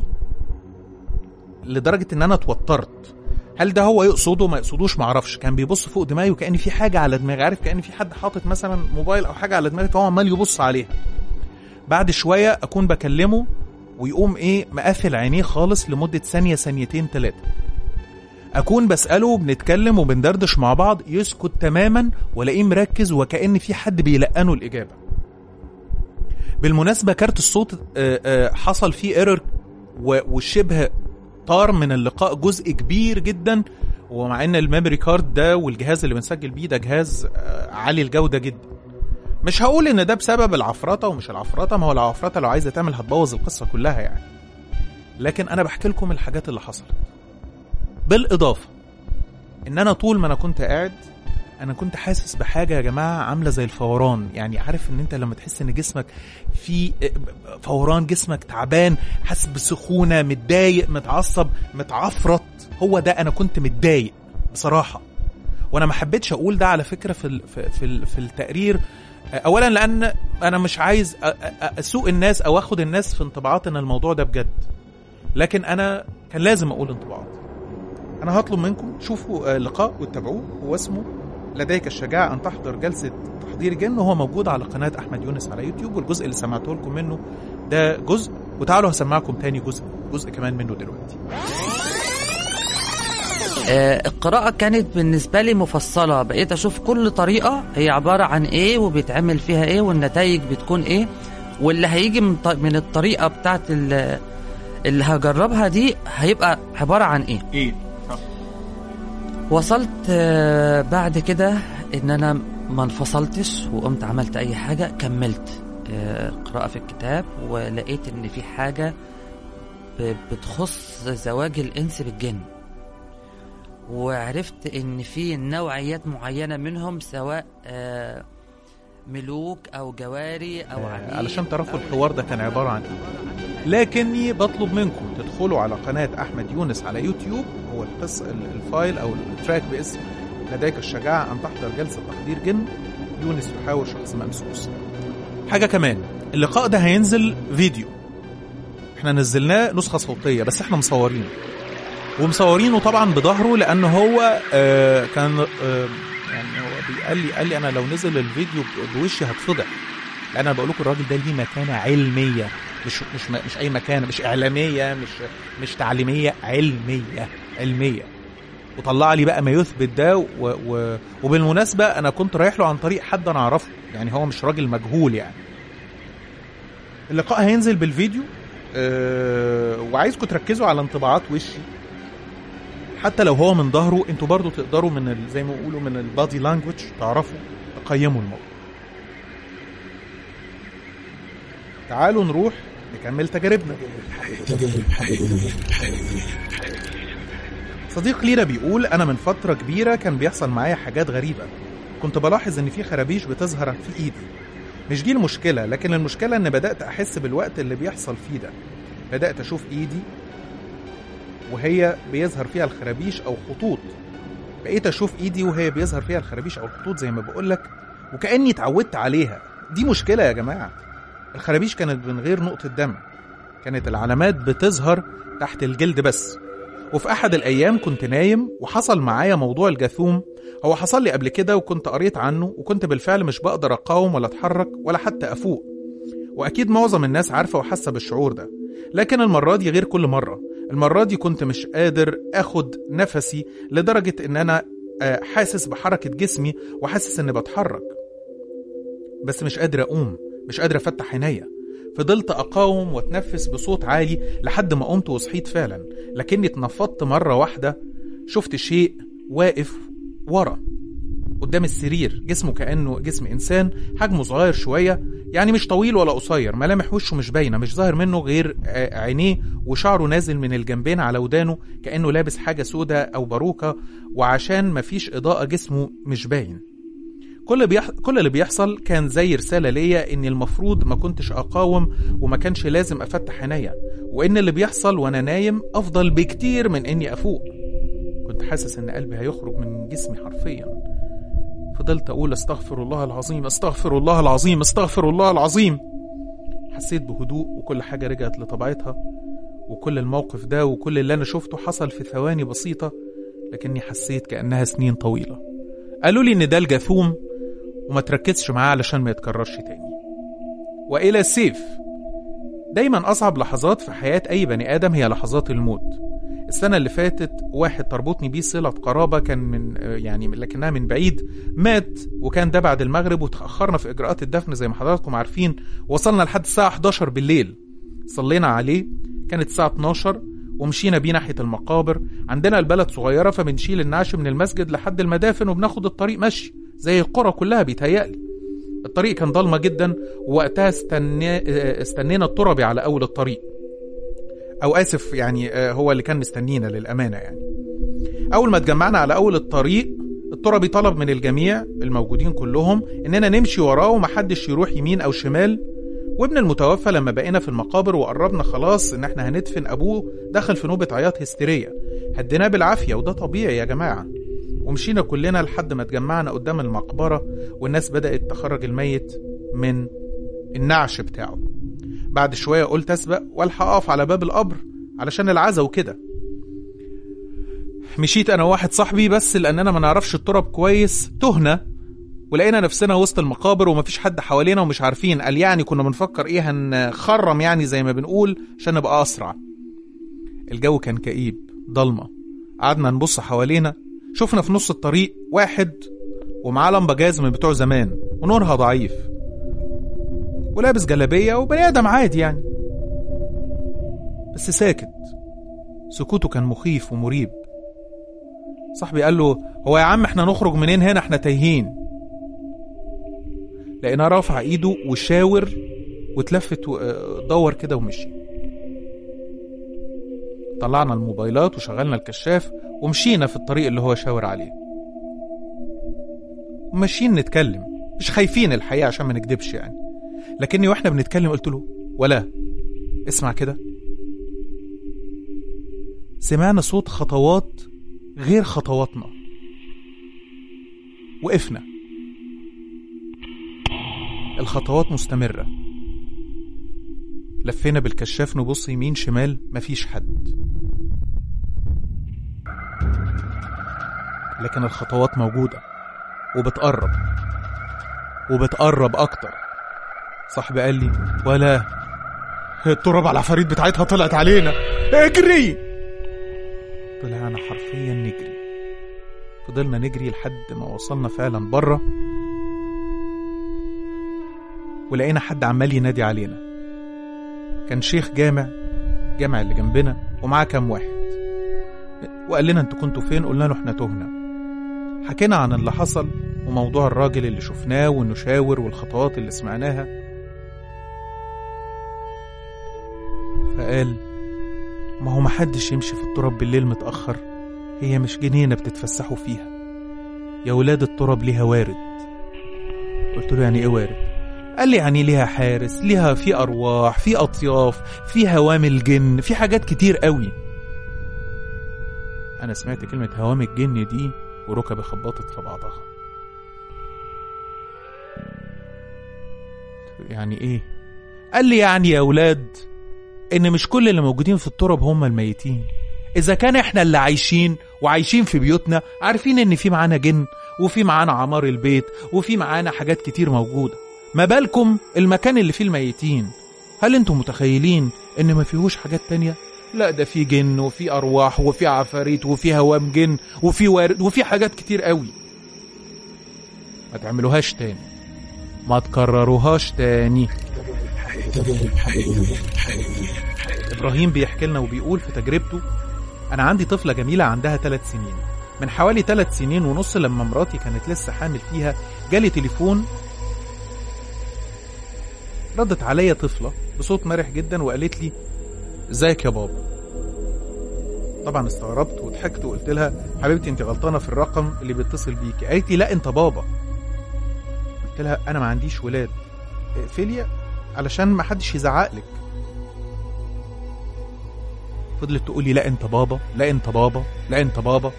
لدرجه ان انا اتوترت هل ده هو يقصده ما يقصدوش معرفش كان بيبص فوق دماغي وكان في حاجه على دماغي عارف كان في حد حاطط مثلا موبايل او حاجه على دماغي فهو عمال يبص عليها بعد شويه اكون بكلمه ويقوم ايه مقفل عينيه خالص لمده ثانيه ثانيتين ثلاثه اكون بساله بنتكلم وبندردش مع بعض يسكت تماما والاقيه مركز وكان في حد بيلقنه الاجابه بالمناسبه كارت الصوت آه، آه، حصل فيه ايرور والشبه طار من اللقاء جزء كبير جدا ومع ان الميموري كارد ده والجهاز اللي بنسجل بيه ده جهاز آه، عالي الجوده جدا مش هقول ان ده بسبب العفرطه ومش العفرطه ما هو العفرطه لو عايزه تعمل هتبوظ القصه كلها يعني لكن انا بحكي لكم الحاجات اللي حصلت بالاضافه ان انا طول ما انا كنت قاعد انا كنت حاسس بحاجه يا جماعه عامله زي الفوران يعني عارف ان انت لما تحس ان جسمك في فوران جسمك تعبان حاسس بسخونه متضايق متعصب متعفرط هو ده انا كنت متضايق بصراحه وانا ما حبيتش اقول ده على فكره في ال- في في, ال- في التقرير آه، اولا لان انا مش عايز أ- أ- اسوق الناس او اخد الناس في انطباعات ان الموضوع ده بجد لكن انا كان لازم اقول انطباعات انا هطلب منكم تشوفوا آه، لقاء وتتابعوه هو اسمه لديك الشجاعة أن تحضر جلسة تحضير جن وهو موجود على قناة أحمد يونس على يوتيوب والجزء اللي سمعته لكم منه ده جزء وتعالوا هسمعكم تاني جزء جزء كمان منه دلوقتي آه، القراءة كانت بالنسبة لي مفصلة بقيت أشوف كل طريقة هي عبارة عن إيه وبيتعمل فيها إيه والنتائج بتكون إيه واللي هيجي من, ط- من الطريقة بتاعت ال- اللي هجربها دي هيبقى عبارة عن إيه إيه؟ وصلت آه، بعد كده إن أنا ما انفصلتش وقمت عملت أي حاجة كملت آه، قراءة في الكتاب ولقيت إن في حاجة ب- بتخص زواج الإنس بالجن وعرفت ان في نوعيات معينه منهم سواء آه، ملوك او جواري او آه، عبيد علشان تعرفوا أو- الحوار ده كان عبارة عن ايه لكني بطلب منكم تدخلوا على قناة أحمد يونس على يوتيوب هو القصة ال- الفايل أو التراك باسم لديك الشجاعة أن تحضر جلسة تحضير جن يونس يحاور شخص ممسوس حاجة كمان اللقاء ده هينزل فيديو احنا نزلناه نسخة صوتية بس احنا مصورينه ومصورينه طبعا بظهره لأن هو آه كان آه يعني هو قال لي قال لي أنا لو نزل الفيديو ب- بوشي هتفضح لان انا بقول لكم الراجل ده ليه مكانه علميه مش مش مش اي مكانه مش اعلاميه مش مش تعليميه علميه علميه وطلع لي بقى ما يثبت ده و و وبالمناسبه انا كنت رايح له عن طريق حد انا اعرفه يعني هو مش راجل مجهول يعني اللقاء هينزل بالفيديو أه وعايزكم تركزوا على انطباعات وشي حتى لو هو من ظهره انتوا برضو تقدروا من ال- زي ما بيقولوا من البادي لانجوج تعرفوا تقيموا الموضوع تعالوا نروح نكمل تجاربنا تجارب حقيقية حقيقية صديق لينا بيقول انا من فتره كبيره كان بيحصل معايا حاجات غريبه كنت بلاحظ ان في خرابيش بتظهر في ايدي مش دي المشكله لكن المشكله ان بدات احس بالوقت اللي بيحصل فيه ده بدات اشوف ايدي وهي بيظهر فيها الخرابيش او خطوط بقيت اشوف ايدي وهي بيظهر فيها الخرابيش او الخطوط زي ما بقولك وكاني اتعودت عليها دي مشكله يا جماعه الخرابيش كانت من غير نقطه دم كانت العلامات بتظهر تحت الجلد بس وفي احد الايام كنت نايم وحصل معايا موضوع الجاثوم هو حصل لي قبل كده وكنت قريت عنه وكنت بالفعل مش بقدر اقاوم ولا اتحرك ولا حتى افوق واكيد معظم الناس عارفه وحاسه بالشعور ده لكن المره دي غير كل مره المره دي كنت مش قادر اخد نفسي لدرجه ان انا آه، حاسس بحركه جسمي وحاسس اني بتحرك بس مش قادر اقوم مش قادر افتح عينيا فضلت اقاوم واتنفس بصوت عالي لحد ما قمت وصحيت فعلا لكني اتنفضت مرة واحدة شفت شيء واقف ورا قدام السرير جسمه كأنه جسم إنسان حجمه صغير شوية يعني مش طويل ولا قصير ملامح وشه مش باينة مش ظاهر منه غير ع- عينيه وشعره نازل من الجنبين على ودانه كأنه لابس حاجة سودة أو باروكة وعشان مفيش إضاءة جسمه مش باين كل بيح... كل اللي بيحصل كان زي رسالة ليا إني المفروض ما كنتش أقاوم وما كانش لازم أفتح عينيا وإن اللي بيحصل وأنا نايم أفضل بكتير من إني أفوق كنت حاسس إن قلبي هيخرج من جسمي حرفيا فضلت أقول أستغفر الله العظيم أستغفر الله العظيم أستغفر الله العظيم حسيت بهدوء وكل حاجة رجعت لطبيعتها وكل الموقف ده وكل اللي أنا شفته حصل في ثواني بسيطة لكني حسيت كأنها سنين طويلة قالوا لي إن ده الجاثوم وما تركزش معاه علشان ما يتكررش تاني وإلى السيف دايما أصعب لحظات في حياة أي بني آدم هي لحظات الموت السنة اللي فاتت واحد تربطني بيه صلة قرابة كان من يعني لكنها من بعيد مات وكان ده بعد المغرب وتأخرنا في إجراءات الدفن زي ما حضراتكم عارفين وصلنا لحد الساعة 11 بالليل صلينا عليه كانت الساعة 12 ومشينا بيه ناحية المقابر عندنا البلد صغيرة فبنشيل النعش من المسجد لحد المدافن وبناخد الطريق مشي زي القرى كلها بيتهيألي الطريق كان ضلمة جدا ووقتها استنى استنينا التربي على أول الطريق أو آسف يعني آه، هو اللي كان مستنينا للأمانة يعني أول ما اتجمعنا على أول الطريق التربي طلب من الجميع الموجودين كلهم إننا نمشي وراه ومحدش يروح يمين أو شمال وابن المتوفى لما بقينا في المقابر وقربنا خلاص إن احنا هندفن أبوه دخل في نوبة عياط هستيرية هديناه بالعافية وده طبيعي يا جماعة ومشينا كلنا لحد ما اتجمعنا قدام المقبرة والناس بدأت تخرج الميت من النعش بتاعه بعد شوية قلت أسبق والحق أقف على باب القبر علشان العزا وكده مشيت أنا وواحد صاحبي بس لأننا ما نعرفش التراب كويس تهنا ولقينا نفسنا وسط المقابر ومفيش حد حوالينا ومش عارفين قال يعني كنا بنفكر ايه هنخرم يعني زي ما بنقول عشان نبقى اسرع الجو كان كئيب ضلمه قعدنا نبص حوالينا شفنا في نص الطريق واحد ومعاه لمبه جاز من بتوع زمان ونورها ضعيف ولابس جلابيه وبني ادم عادي يعني بس ساكت سكوته كان مخيف ومريب صاحبي قال له هو يا عم احنا نخرج منين هنا احنا تايهين لقيناه رافع ايده وشاور واتلفت ودور كده ومشي طلعنا الموبايلات وشغلنا الكشاف ومشينا في الطريق اللي هو شاور عليه وماشيين نتكلم مش خايفين الحقيقة عشان ما نكدبش يعني لكني واحنا بنتكلم قلت له ولا اسمع كده سمعنا صوت خطوات غير خطواتنا وقفنا الخطوات مستمرة لفينا بالكشاف نبص يمين شمال مفيش حد لكن الخطوات موجودة وبتقرب وبتقرب أكتر صاحبي قال لي ولا التراب على العفاريت بتاعتها طلعت علينا اجري طلعنا حرفيا نجري فضلنا نجري لحد ما وصلنا فعلا بره ولقينا حد عمال ينادي علينا كان شيخ جامع جامع اللي جنبنا ومعاه كام واحد وقال لنا انتوا كنتوا فين قلنا له احنا تهنا حكينا عن اللي حصل وموضوع الراجل اللي شفناه وانه شاور والخطوات اللي سمعناها فقال ما هو محدش يمشي في التراب بالليل متأخر هي مش جنينة بتتفسحوا فيها يا ولاد التراب ليها وارد قلت له يعني ايه وارد قال لي يعني ليها حارس ليها في أرواح في أطياف في هوام الجن في حاجات كتير قوي أنا سمعت كلمة هوام الجن دي وركبي خبطت في بعضها يعني ايه قال لي يعني يا ولاد ان مش كل اللي موجودين في التراب هم الميتين اذا كان احنا اللي عايشين وعايشين في بيوتنا عارفين ان في معانا جن وفي معانا عمار البيت وفي معانا حاجات كتير موجوده ما بالكم المكان اللي فيه الميتين هل انتم متخيلين ان ما فيهوش حاجات تانية لا ده في جن وفي ارواح وفي عفاريت وفي هوام جن وفي وارد وفي حاجات كتير قوي ما تعملوهاش تاني ما تكرروهاش تاني تجارب حقيقية حقيقية ابراهيم بيحكي لنا وبيقول في تجربته انا عندي طفله جميله عندها ثلاث سنين من حوالي ثلاث سنين ونص لما مراتي كانت لسه حامل فيها جالي تليفون ردت عليا طفله بصوت مرح جدا وقالت لي ازيك يا بابا طبعا استغربت وضحكت وقلت لها حبيبتي انت غلطانه في الرقم اللي بيتصل بيكي قالت لي لا انت بابا قلت لها انا ما عنديش ولاد اقفلي علشان ما حدش يزعق لك فضلت تقول لي لا انت بابا لا انت بابا لا انت بابا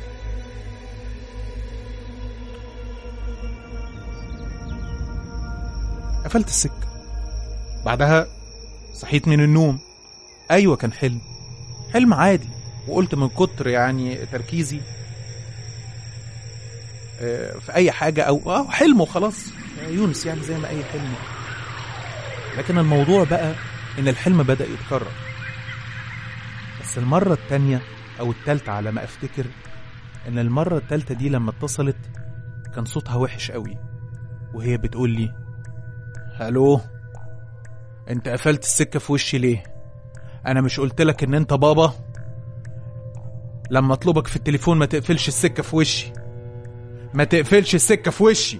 قفلت السكة بعدها صحيت من النوم ايوه كان حلم حلم عادي وقلت من كتر يعني تركيزي آه، في اي حاجة او اه حلم وخلاص يا يونس يعني زي ما اي حلم لكن الموضوع بقى ان الحلم بدأ يتكرر بس المرة التانية أو التالتة على ما أفتكر إن المرة التالتة دي لما اتصلت كان صوتها وحش قوي وهي بتقول لي هلو انت قفلت السكة في وشي ليه انا مش قلت لك ان انت بابا لما اطلبك في التليفون ما تقفلش السكة في وشي ما تقفلش السكة في وشي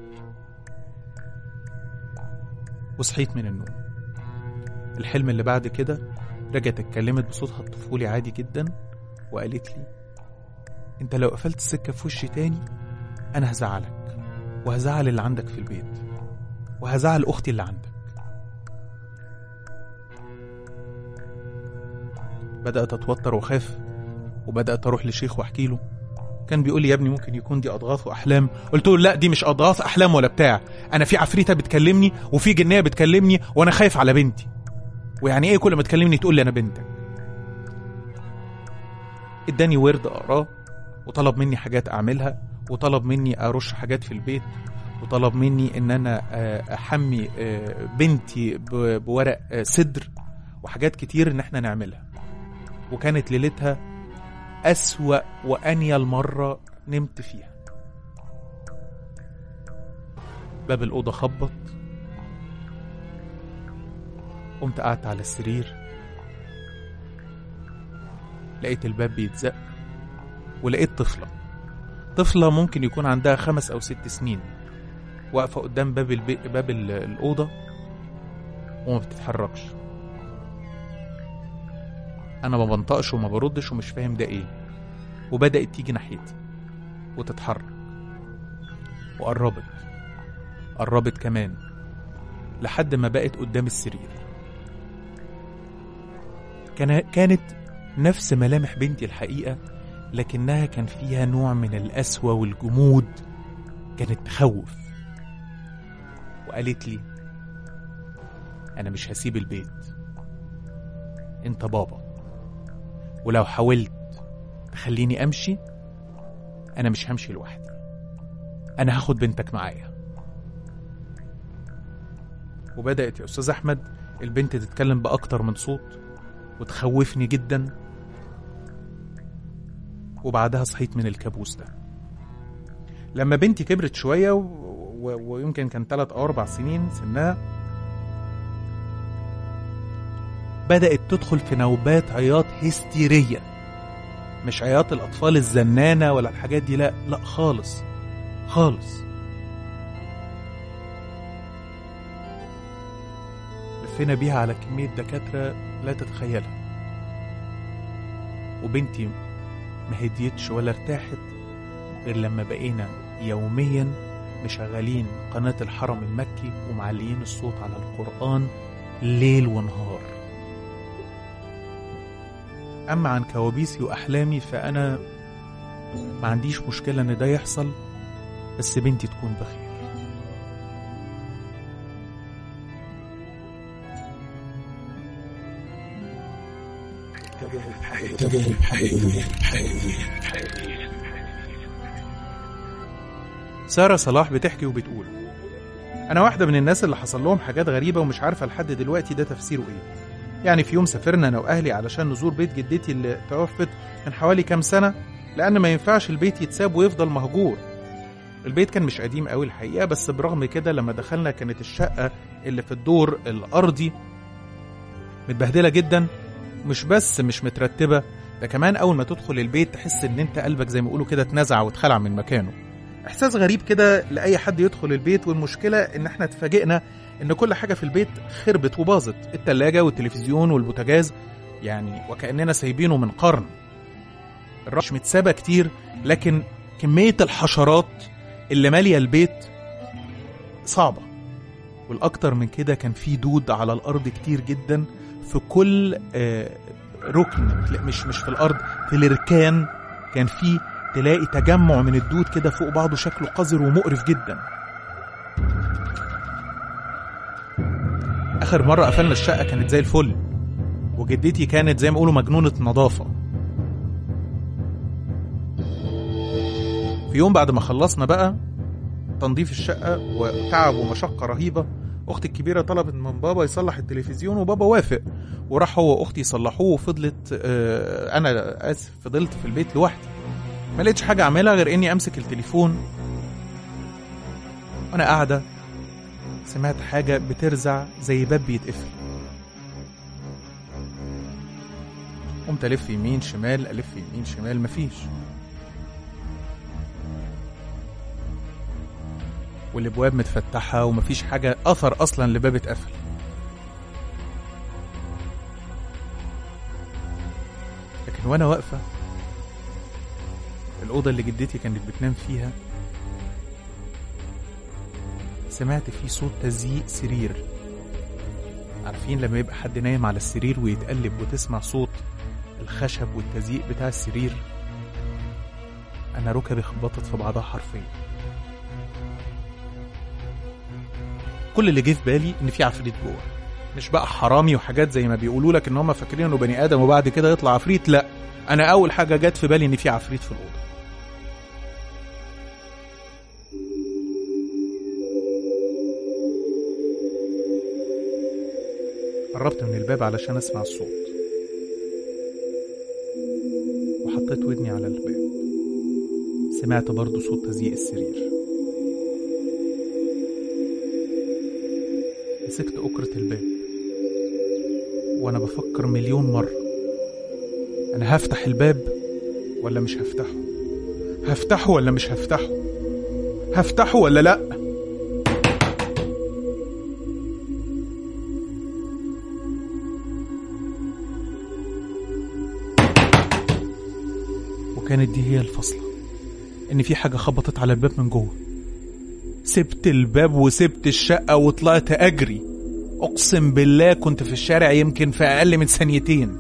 وصحيت من النوم الحلم اللي بعد كده رجعت اتكلمت بصوتها الطفولي عادي جدا وقالت لي انت لو قفلت السكة في وشي تاني انا هزعلك وهزعل اللي عندك في البيت وهزعل اختي اللي عندك بدأت اتوتر واخاف وبدأت اروح لشيخ واحكي له كان بيقول لي يا ابني ممكن يكون دي اضغاث واحلام قلت له لا دي مش اضغاث احلام ولا بتاع انا في عفريته بتكلمني وفي جنيه بتكلمني وانا خايف على بنتي ويعني ايه كل ما تكلمني تقول لي انا بنتك اداني ورد اقراه وطلب مني حاجات اعملها وطلب مني ارش حاجات في البيت وطلب مني ان انا آه، احمي آه، بنتي ب- بورق آه، صدر وحاجات كتير ان احنا نعملها وكانت ليلتها اسوا وانيل مره نمت فيها باب الاوضه خبط قمت قعدت على السرير لقيت الباب بيتزق ولقيت طفله طفله ممكن يكون عندها خمس او ست سنين واقفه قدام باب البي... باب ال- الاوضه وما بتتحركش انا ما بنطقش وما بردش ومش فاهم ده ايه وبدات تيجي ناحيتي وتتحرك وقربت قربت كمان لحد ما بقت قدام السرير كان كانت نفس ملامح بنتي الحقيقه لكنها كان فيها نوع من القسوه والجمود كانت تخوف وقالت لي انا مش هسيب البيت انت بابا ولو حاولت تخليني امشي انا مش همشي لوحدي انا هاخد بنتك معايا وبدات يا استاذ احمد البنت تتكلم باكتر من صوت وتخوفني جدا وبعدها صحيت من الكابوس ده لما بنتي كبرت شويه و... و... ويمكن كان ثلاث او اربع سنين سنها بدأت تدخل في نوبات عياط هستيرية مش عياط الأطفال الزنانة ولا الحاجات دي لا لا خالص خالص لفينا بيها على كمية دكاترة لا تتخيلها وبنتي ما هديتش ولا ارتاحت غير لما بقينا يوميا مشغلين قناة الحرم المكي ومعليين الصوت على القرآن ليل ونهار أما عن كوابيسي وأحلامي فأنا ما عنديش مشكلة إن ده يحصل بس بنتي تكون بخير تجارب حقيقية حقيقية حقيقية سارة صلاح بتحكي وبتقول أنا واحدة من الناس اللي حصل لهم حاجات غريبة ومش عارفة لحد دلوقتي ده تفسيره إيه يعني في يوم سافرنا أنا وأهلي علشان نزور بيت جدتي اللي توفت من حوالي كام سنة لأن ما ينفعش البيت يتساب ويفضل مهجور البيت كان مش قديم قوي الحقيقة بس برغم كده لما دخلنا كانت الشقة اللي في الدور الأرضي متبهدلة جدا مش بس مش مترتبة ده كمان أول ما تدخل البيت تحس إن أنت قلبك زي ما يقولوا كده اتنزع واتخلع من مكانه احساس غريب كده لاي حد يدخل البيت والمشكله ان احنا اتفاجئنا ان كل حاجه في البيت خربت وباظت التلاجة والتلفزيون والبوتاجاز يعني وكاننا سايبينه من قرن الرش متسابه كتير لكن كميه الحشرات اللي ماليه البيت صعبه والاكتر من كده كان في دود على الارض كتير جدا في كل آه، ركن لا، مش مش في الارض في الاركان كان في تلاقي تجمع من الدود كده فوق بعضه شكله قذر ومقرف جدا اخر مره قفلنا الشقه كانت زي الفل وجدتي كانت زي ما يقولوا مجنونه نظافه في يوم بعد ما خلصنا بقى تنظيف الشقه وتعب ومشقه رهيبه اختي الكبيره طلبت من بابا يصلح التلفزيون وبابا وافق وراح هو واختي يصلحوه وفضلت آه، انا اسف فضلت في البيت لوحدي ما لقيتش حاجة أعملها غير إني أمسك التليفون وأنا قاعدة سمعت حاجة بترزع زي باب بيتقفل قمت ألف يمين شمال ألف يمين شمال مفيش والابواب متفتحه ومفيش حاجه اثر اصلا لباب اتقفل لكن وانا واقفه الأوضة اللي جدتي كانت بتنام فيها سمعت فيه صوت تزييق سرير عارفين لما يبقى حد نايم على السرير ويتقلب وتسمع صوت الخشب والتزييق بتاع السرير أنا ركبي خبطت في بعضها حرفيا كل اللي جه في بالي إن في عفريت جوه مش بقى حرامي وحاجات زي ما بيقولوا لك إن هم فاكرين إنه بني آدم وبعد كده يطلع عفريت لا أنا أول حاجة جت في بالي إن في عفريت في الأوضة قربت من الباب علشان اسمع الصوت وحطيت ودني على الباب سمعت برضو صوت تزييق السرير مسكت أكرة الباب وأنا بفكر مليون مرة أنا هفتح الباب ولا مش هفتحه هفتحه ولا مش هفتحه هفتحه ولا لأ وكانت دي هي الفصلة إن في حاجة خبطت على الباب من جوه سبت الباب وسبت الشقة وطلعت أجري أقسم بالله كنت في الشارع يمكن في أقل من ثانيتين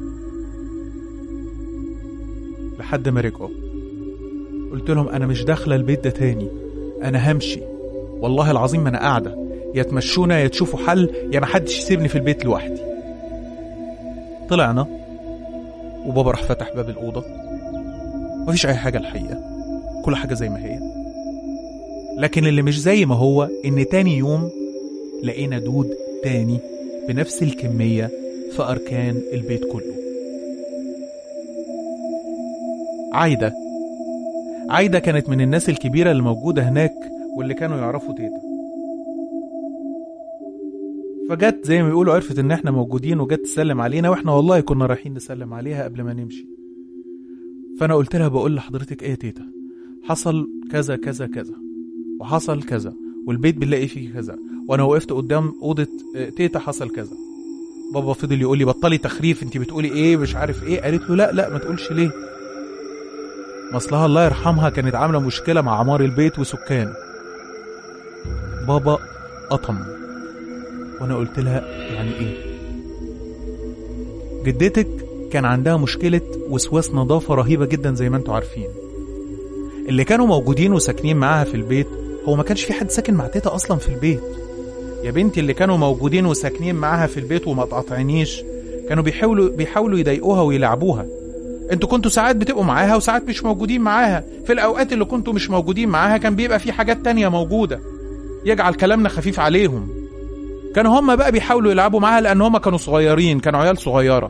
لحد ما رجعوا قلت لهم أنا مش داخلة البيت ده تاني أنا همشي والله العظيم ما أنا قاعدة يا تمشونا يا تشوفوا حل يا محدش يسيبني في البيت لوحدي طلعنا وبابا راح فتح باب الأوضة مفيش أي حاجة الحقيقة كل حاجة زي ما هي لكن اللي مش زي ما هو إن تاني يوم لقينا دود تاني بنفس الكمية في أركان البيت كله عايدة عايدة كانت من الناس الكبيرة اللي موجودة هناك واللي كانوا يعرفوا تيتا فجت زي ما بيقولوا عرفت ان احنا موجودين وجت تسلم علينا واحنا والله كنا رايحين نسلم عليها قبل ما نمشي فانا قلت لها بقول لحضرتك ايه يا تيتا حصل كذا كذا كذا وحصل كذا والبيت بنلاقي فيه كذا وانا وقفت قدام اوضه آه، تيتا حصل كذا بابا فضل يقول لي بطلي تخريف انت بتقولي ايه مش عارف ايه قالت له لا لا ما تقولش ليه مصلها الله يرحمها كانت عامله مشكله مع عمار البيت وسكانه بابا قطم وانا قلت لها يعني ايه جدتك كان عندها مشكله وسواس نظافه رهيبه جدا زي ما انتوا عارفين اللي كانوا موجودين وساكنين معاها في البيت هو ما كانش في حد ساكن مع تيتا اصلا في البيت يا بنتي اللي كانوا موجودين وساكنين معاها في البيت وما تقاطعنيش كانوا بيحاولوا بيحاولوا يضايقوها ويلعبوها انتوا كنتوا ساعات بتبقوا معاها وساعات مش موجودين معاها في الاوقات اللي كنتوا مش موجودين معاها كان بيبقى في حاجات تانية موجودة يجعل كلامنا خفيف عليهم كانوا هم بقى بيحاولوا يلعبوا معاها لان هم كانوا صغيرين كانوا عيال صغيرة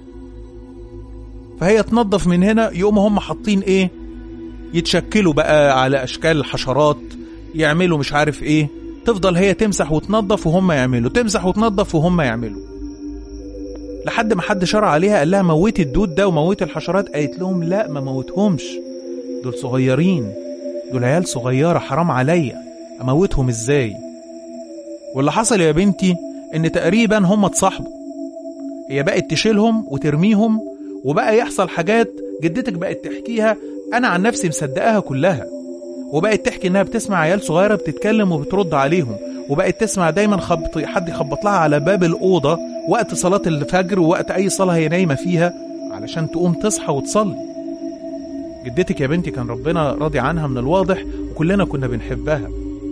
فهي تنظف من هنا يقوموا هم حاطين ايه يتشكلوا بقى على اشكال حشرات يعملوا مش عارف ايه تفضل هي تمسح وتنظف وهم يعملوا تمسح وتنظف وهم يعملوا لحد ما حد شرع عليها قال لها موتي الدود ده وموتي الحشرات قالت لهم لا ما موتهمش دول صغيرين دول عيال صغيرة حرام عليا اموتهم ازاي واللي حصل يا بنتي ان تقريبا هم اتصاحبوا هي بقت تشيلهم وترميهم وبقى يحصل حاجات جدتك بقت تحكيها انا عن نفسي مصدقاها كلها وبقت تحكي انها بتسمع عيال صغيره بتتكلم وبترد عليهم وبقت تسمع دايما خبط حد يخبط لها على باب الاوضه وقت صلاه الفجر ووقت اي صلاه هي نايمه فيها علشان تقوم تصحى وتصلي جدتك يا بنتي كان ربنا راضي عنها من الواضح وكلنا كنا بنحبها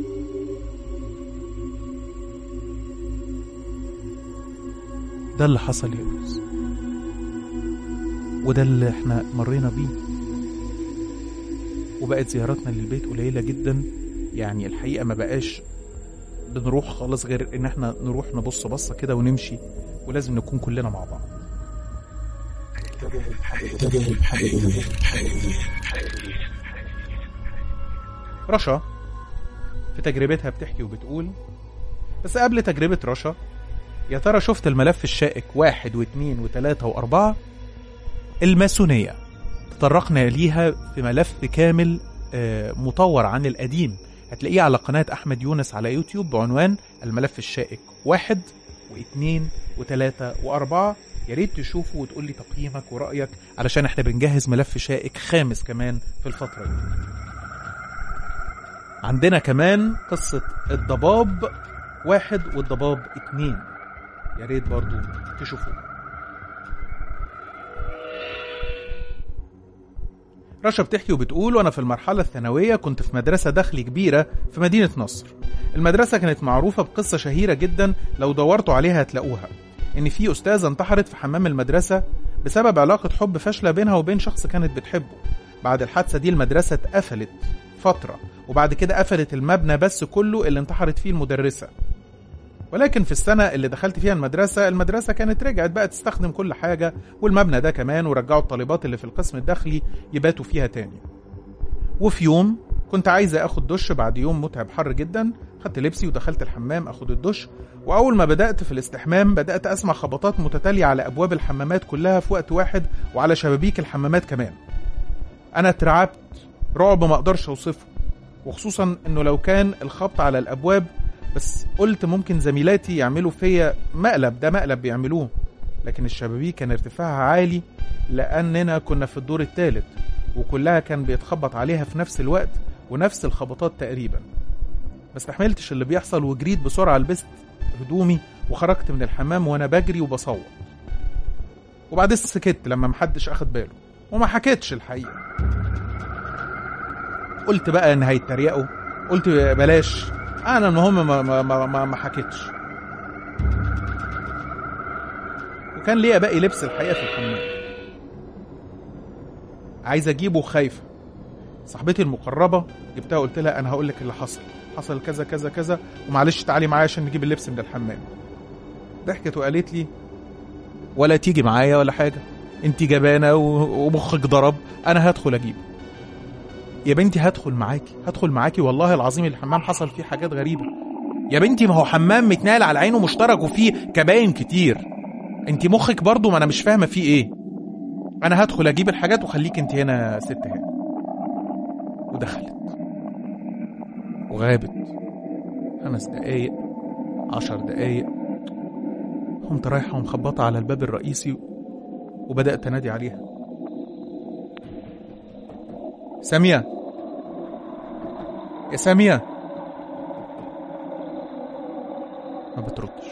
ده اللي حصل يا يونس وده اللي احنا مرينا بيه وبقت زياراتنا للبيت قليلة جدا يعني الحقيقة ما بقاش بنروح خالص غير ان احنا نروح نبص بصة كده ونمشي ولازم نكون كلنا مع بعض تجارب حقيقية حقيقية رشا في تجربتها بتحكي وبتقول بس قبل تجربة رشا يا ترى شفت الملف الشائك واحد واثنين وثلاثة وأربعة الماسونية تطرقنا ليها في ملف كامل آه، مطور عن القديم هتلاقيه على قناة أحمد يونس على يوتيوب بعنوان الملف الشائك واحد واثنين وثلاثة وأربعة يا ريت تشوفه وتقول لي تقييمك ورأيك علشان احنا بنجهز ملف شائك خامس كمان في الفترة دي عندنا كمان قصة الضباب واحد والضباب اتنين يا ريت برضو تشوفوه رشا بتحكي وبتقول وانا في المرحلة الثانوية كنت في مدرسة داخلي كبيرة في مدينة نصر المدرسة كانت معروفة بقصة شهيرة جدا لو دورتوا عليها هتلاقوها ان في استاذة انتحرت في حمام المدرسة بسبب علاقة حب فاشلة بينها وبين شخص كانت بتحبه بعد الحادثة دي المدرسة اتقفلت فترة وبعد كده قفلت المبنى بس كله اللي انتحرت فيه المدرسة ولكن في السنة اللي دخلت فيها المدرسة المدرسة كانت رجعت بقى تستخدم كل حاجة والمبنى ده كمان ورجعوا الطالبات اللي في القسم الداخلي يباتوا فيها تاني وفي يوم كنت عايزة اخد دش بعد يوم متعب حر جدا خدت لبسي ودخلت الحمام اخد الدش واول ما بدأت في الاستحمام بدأت اسمع خبطات متتالية على ابواب الحمامات كلها في وقت واحد وعلى شبابيك الحمامات كمان انا اترعبت رعب ما اقدرش اوصفه وخصوصا انه لو كان الخبط على الابواب بس قلت ممكن زميلاتي يعملوا فيا مقلب ده مقلب بيعملوه لكن الشبابيك كان ارتفاعها عالي لاننا كنا في الدور الثالث وكلها كان بيتخبط عليها في نفس الوقت ونفس الخبطات تقريبا ما استحملتش اللي بيحصل وجريت بسرعه لبست هدومي وخرجت من الحمام وانا بجري وبصوت وبعدين سكت لما محدش اخد باله وما حكيتش الحقيقه قلت بقى ان هيتريقوا قلت بلاش انا المهم ما ما ما, ما, ما حكيتش وكان ليا باقي لبس الحقيقه في الحمام عايز اجيبه خايفه صاحبتي المقربه جبتها قلت لها انا هقول لك اللي حصل حصل كذا كذا كذا ومعلش تعالي معايا عشان نجيب اللبس من الحمام ضحكت وقالت لي ولا تيجي معايا ولا حاجه انت جبانه و- ومخك ضرب انا هدخل اجيبه يا بنتي هدخل معاكي هدخل معاكي والله العظيم الحمام حصل فيه حاجات غريبه يا بنتي ما هو حمام متنقل على عينه مشترك وفيه كباين كتير انت مخك برضو ما انا مش فاهمه فيه ايه انا هدخل اجيب الحاجات وخليك انت هنا ست هنا ودخلت وغابت خمس دقايق عشر دقايق قمت رايحة ومخبطة على الباب الرئيسي وبدأت أنادي عليها سامية يا سامية ما بتردش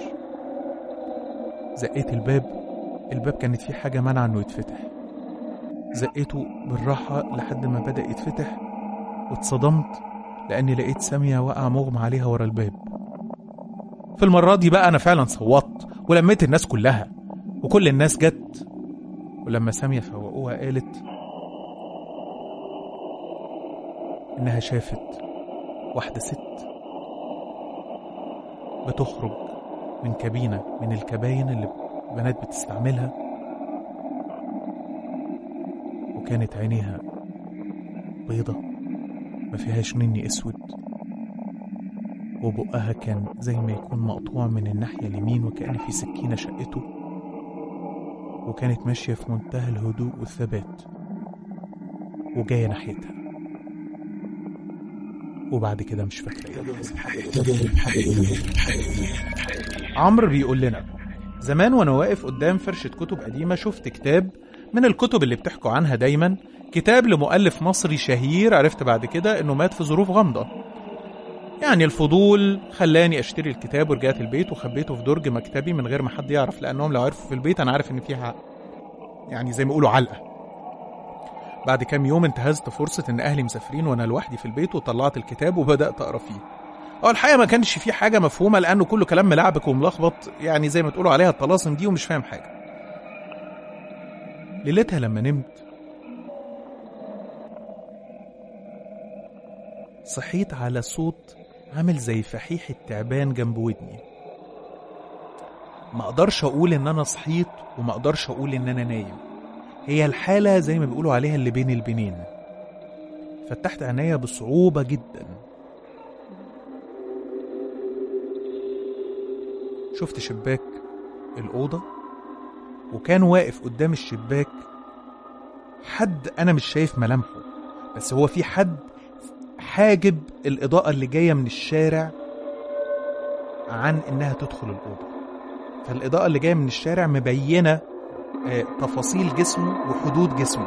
زقيت الباب الباب كانت فيه حاجة منع انه يتفتح زقيته بالراحة لحد ما بدأ يتفتح واتصدمت لأني لقيت سامية واقعة مغمى عليها ورا الباب في المرة دي بقى أنا فعلا صوتت ولميت الناس كلها وكل الناس جت ولما سامية فوقوها قالت إنها شافت واحدة ست بتخرج من كابينة من الكباين اللي البنات بتستعملها وكانت عينيها بيضة ما فيهاش مني اسود وبقها كان زي ما يكون مقطوع من الناحية اليمين وكأن في سكينة شقته وكانت ماشية في منتهى الهدوء والثبات وجاية ناحيتها وبعد كده مش فاكرة ايه تجارب حقيقية حقيقية عمرو بيقول لنا زمان وانا واقف قدام فرشة كتب قديمة شفت كتاب من الكتب اللي بتحكوا عنها دايما كتاب لمؤلف مصري شهير عرفت بعد كده انه مات في ظروف غامضة يعني الفضول خلاني اشتري الكتاب ورجعت البيت وخبيته في درج مكتبي من غير ما حد يعرف لانهم لو عرفوا في البيت انا عارف ان فيها يعني زي ما يقولوا علقة بعد كام يوم انتهزت فرصة ان اهلي مسافرين وانا لوحدي في البيت وطلعت الكتاب وبدأت اقرا فيه اه الحقيقه ما كانش في حاجه مفهومه لانه كله كلام ملعبك وملخبط يعني زي ما تقولوا عليها الطلاسم دي ومش فاهم حاجه ليلتها لما نمت صحيت على صوت عامل زي فحيح التعبان جنب ودني ما اقدرش اقول ان انا صحيت وما اقدرش اقول ان انا نايم هي الحاله زي ما بيقولوا عليها اللي بين البنين فتحت عينيا بصعوبه جدا شفت شباك الأوضة وكان واقف قدام الشباك حد أنا مش شايف ملامحه بس هو في حد حاجب الإضاءة اللي جاية من الشارع عن إنها تدخل الأوضة فالإضاءة اللي جاية من الشارع مبينة آه، تفاصيل جسمه وحدود جسمه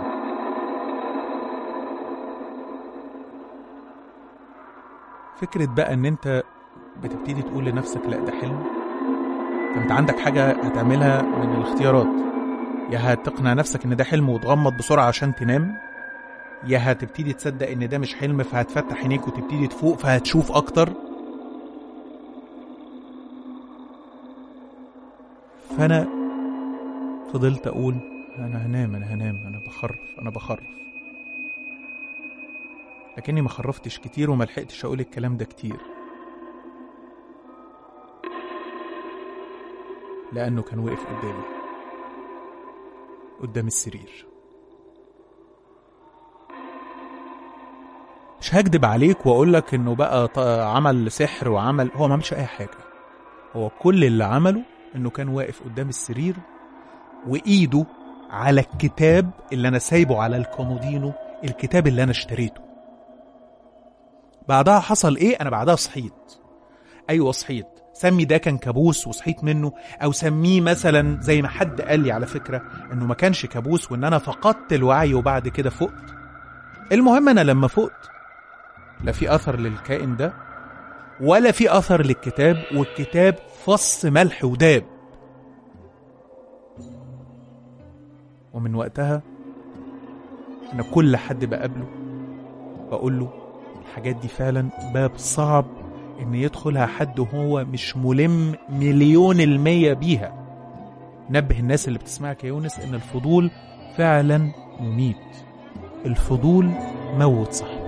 فكرة بقى إن أنت بتبتدي تقول لنفسك لا ده حلم فانت عندك حاجة هتعملها من الاختيارات يا هتقنع نفسك ان ده حلم وتغمض بسرعة عشان تنام يا هتبتدي تصدق ان ده مش حلم فهتفتح عينيك وتبتدي تفوق فهتشوف اكتر فانا فضلت اقول انا هنام انا هنام انا بخرف انا بخرف لكني ما خرفتش كتير وما لحقتش اقول الكلام ده كتير لانه كان وقف قدامي قدام السرير مش هكدب عليك واقول لك انه بقى ط- عمل سحر وعمل هو ما عملش اي حاجه هو كل اللي عمله انه كان واقف قدام السرير وايده على الكتاب اللي انا سايبه على الكومودينو الكتاب اللي انا اشتريته بعدها حصل ايه انا بعدها صحيت ايوه صحيت سمي ده كان كابوس وصحيت منه او سميه مثلا زي ما حد قال لي على فكره انه ما كانش كابوس وان انا فقدت الوعي وبعد كده فقت المهم انا لما فقت لا في اثر للكائن ده ولا في اثر للكتاب والكتاب فص ملح وداب ومن وقتها انا كل حد بقابله بقول له الحاجات دي فعلا باب صعب ان يدخلها حد وهو مش ملم مليون المية بيها نبه الناس اللي بتسمعك يا يونس ان الفضول فعلا مميت الفضول موت صاحبه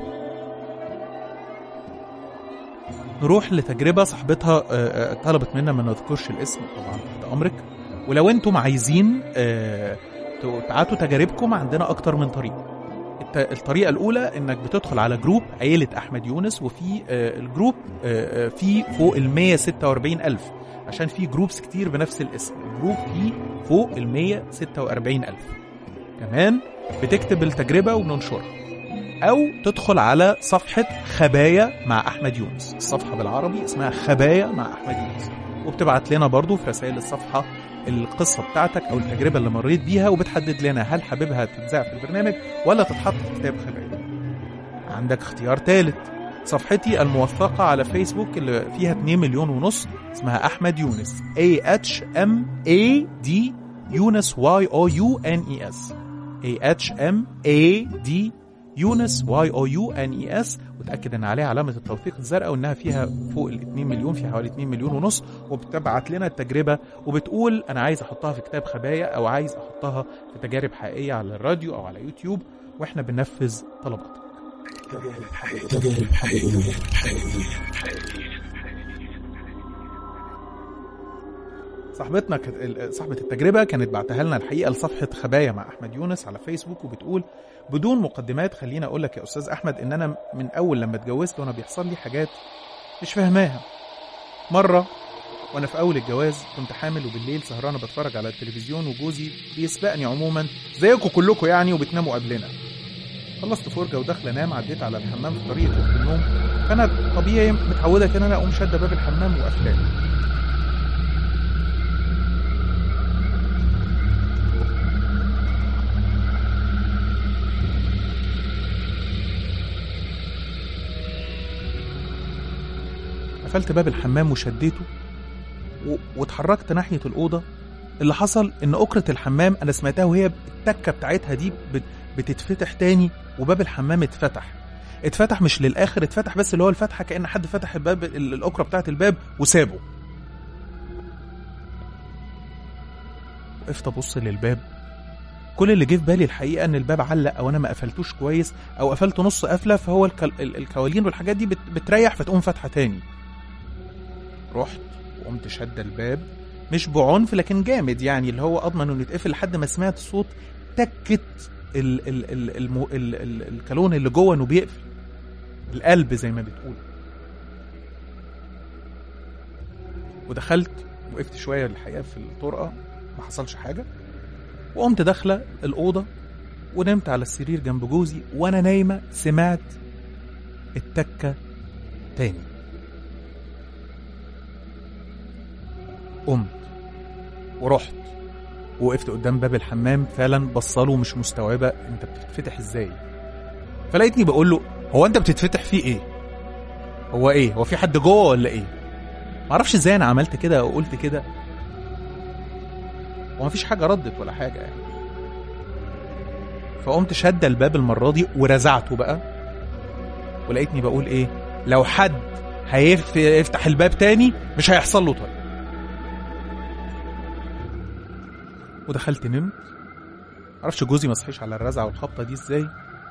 نروح لتجربة صاحبتها آه، آه، طلبت منا ما نذكرش الاسم طبعا تحت أمرك ولو أنتم عايزين آه، تبعتوا تجاربكم عندنا أكتر من طريقة الت- الطريقة الأولى إنك بتدخل على جروب عيلة أحمد يونس وفي آه، الجروب آه، آه، فيه فوق ال 146 ألف عشان في جروبس كتير بنفس الاسم الجروب فيه فوق ال 146 ألف كمان بتكتب التجربة وننشرها أو تدخل على صفحة خبايا مع أحمد يونس الصفحة بالعربي اسمها خبايا مع أحمد يونس وبتبعت لنا برضو في رسائل الصفحة القصة بتاعتك أو التجربة اللي مريت بيها وبتحدد لنا هل حاببها تتذاع في البرنامج ولا تتحط في كتاب خبايا عندك اختيار ثالث صفحتي الموثقة على فيسبوك اللي فيها 2 مليون ونص اسمها أحمد يونس A H M A D يونس Y O U N E S A H M A D يونس واي او يو ان اي اس وتاكد ان عليها علامه التوثيق الزرقاء وانها فيها فوق ال 2 مليون في حوالي 2 مليون ونص وبتبعت لنا التجربه وبتقول انا عايز احطها في كتاب خبايا او عايز احطها في تجارب حقيقيه على الراديو او على يوتيوب واحنا بننفذ طلباتك تجارب حقيقية حقيقية صاحبتنا كانت ال- صاحبة التجربة كانت بعتها لنا الحقيقة لصفحة خبايا مع أحمد يونس على فيسبوك وبتقول بدون مقدمات خليني أقول لك يا أستاذ أحمد إن أنا من أول لما اتجوزت وأنا بيحصل لي حاجات مش فاهماها مرة وأنا في أول الجواز كنت حامل وبالليل سهرانة بتفرج على التلفزيون وجوزي بيسبقني عموما زيكم كلكم يعني وبتناموا قبلنا خلصت فرجة وداخلة انام عديت على الحمام في طريقة أوضة النوم فأنا طبيعي متعودة كده أنا أقوم شادة باب الحمام وقافلاه قفلت باب الحمام وشديته و... واتحركت ناحية الأوضة اللي حصل إن أكرة الحمام أنا سمعتها وهي التكة بتاعتها دي بت... بتتفتح تاني وباب الحمام اتفتح اتفتح مش للآخر اتفتح بس اللي هو الفتحة كأن حد فتح الباب ال- الأكرة بتاعت الباب وسابه وقفت أبص للباب كل اللي جه في بالي الحقيقة إن الباب علق أو أنا ما قفلتوش كويس أو قفلت نص قفلة فهو الكل... ال- الكوالين والحاجات دي بت... بتريح فتقوم فاتحة تاني رحت وقمت شد الباب مش بعنف لكن جامد يعني اللي هو اضمن انه يتقفل لحد ما سمعت صوت تكه ال ال ال ال ال ال الكالون اللي جوه انه بيقفل القلب زي ما بتقول ودخلت وقفت شويه الحقيقه في الطرقه ما حصلش حاجه وقمت داخله الاوضه ونمت على السرير جنب جوزي وانا نايمه سمعت التكه تاني قمت ورحت وقفت قدام باب الحمام فعلا بصله مش مستوعبه انت بتتفتح ازاي فلقيتني بقول له هو انت بتتفتح فيه ايه هو ايه هو في حد جوه ولا ايه معرفش ازاي انا عملت كده او قلت كده ومفيش حاجه ردت ولا حاجه يعني فقمت شادة الباب المرة دي ورزعته بقى ولقيتني بقول ايه لو حد هيف يفتح الباب تاني مش هيحصل له طيب ودخلت نمت معرفش جوزي ما صحيش على الرزعه والخبطه دي ازاي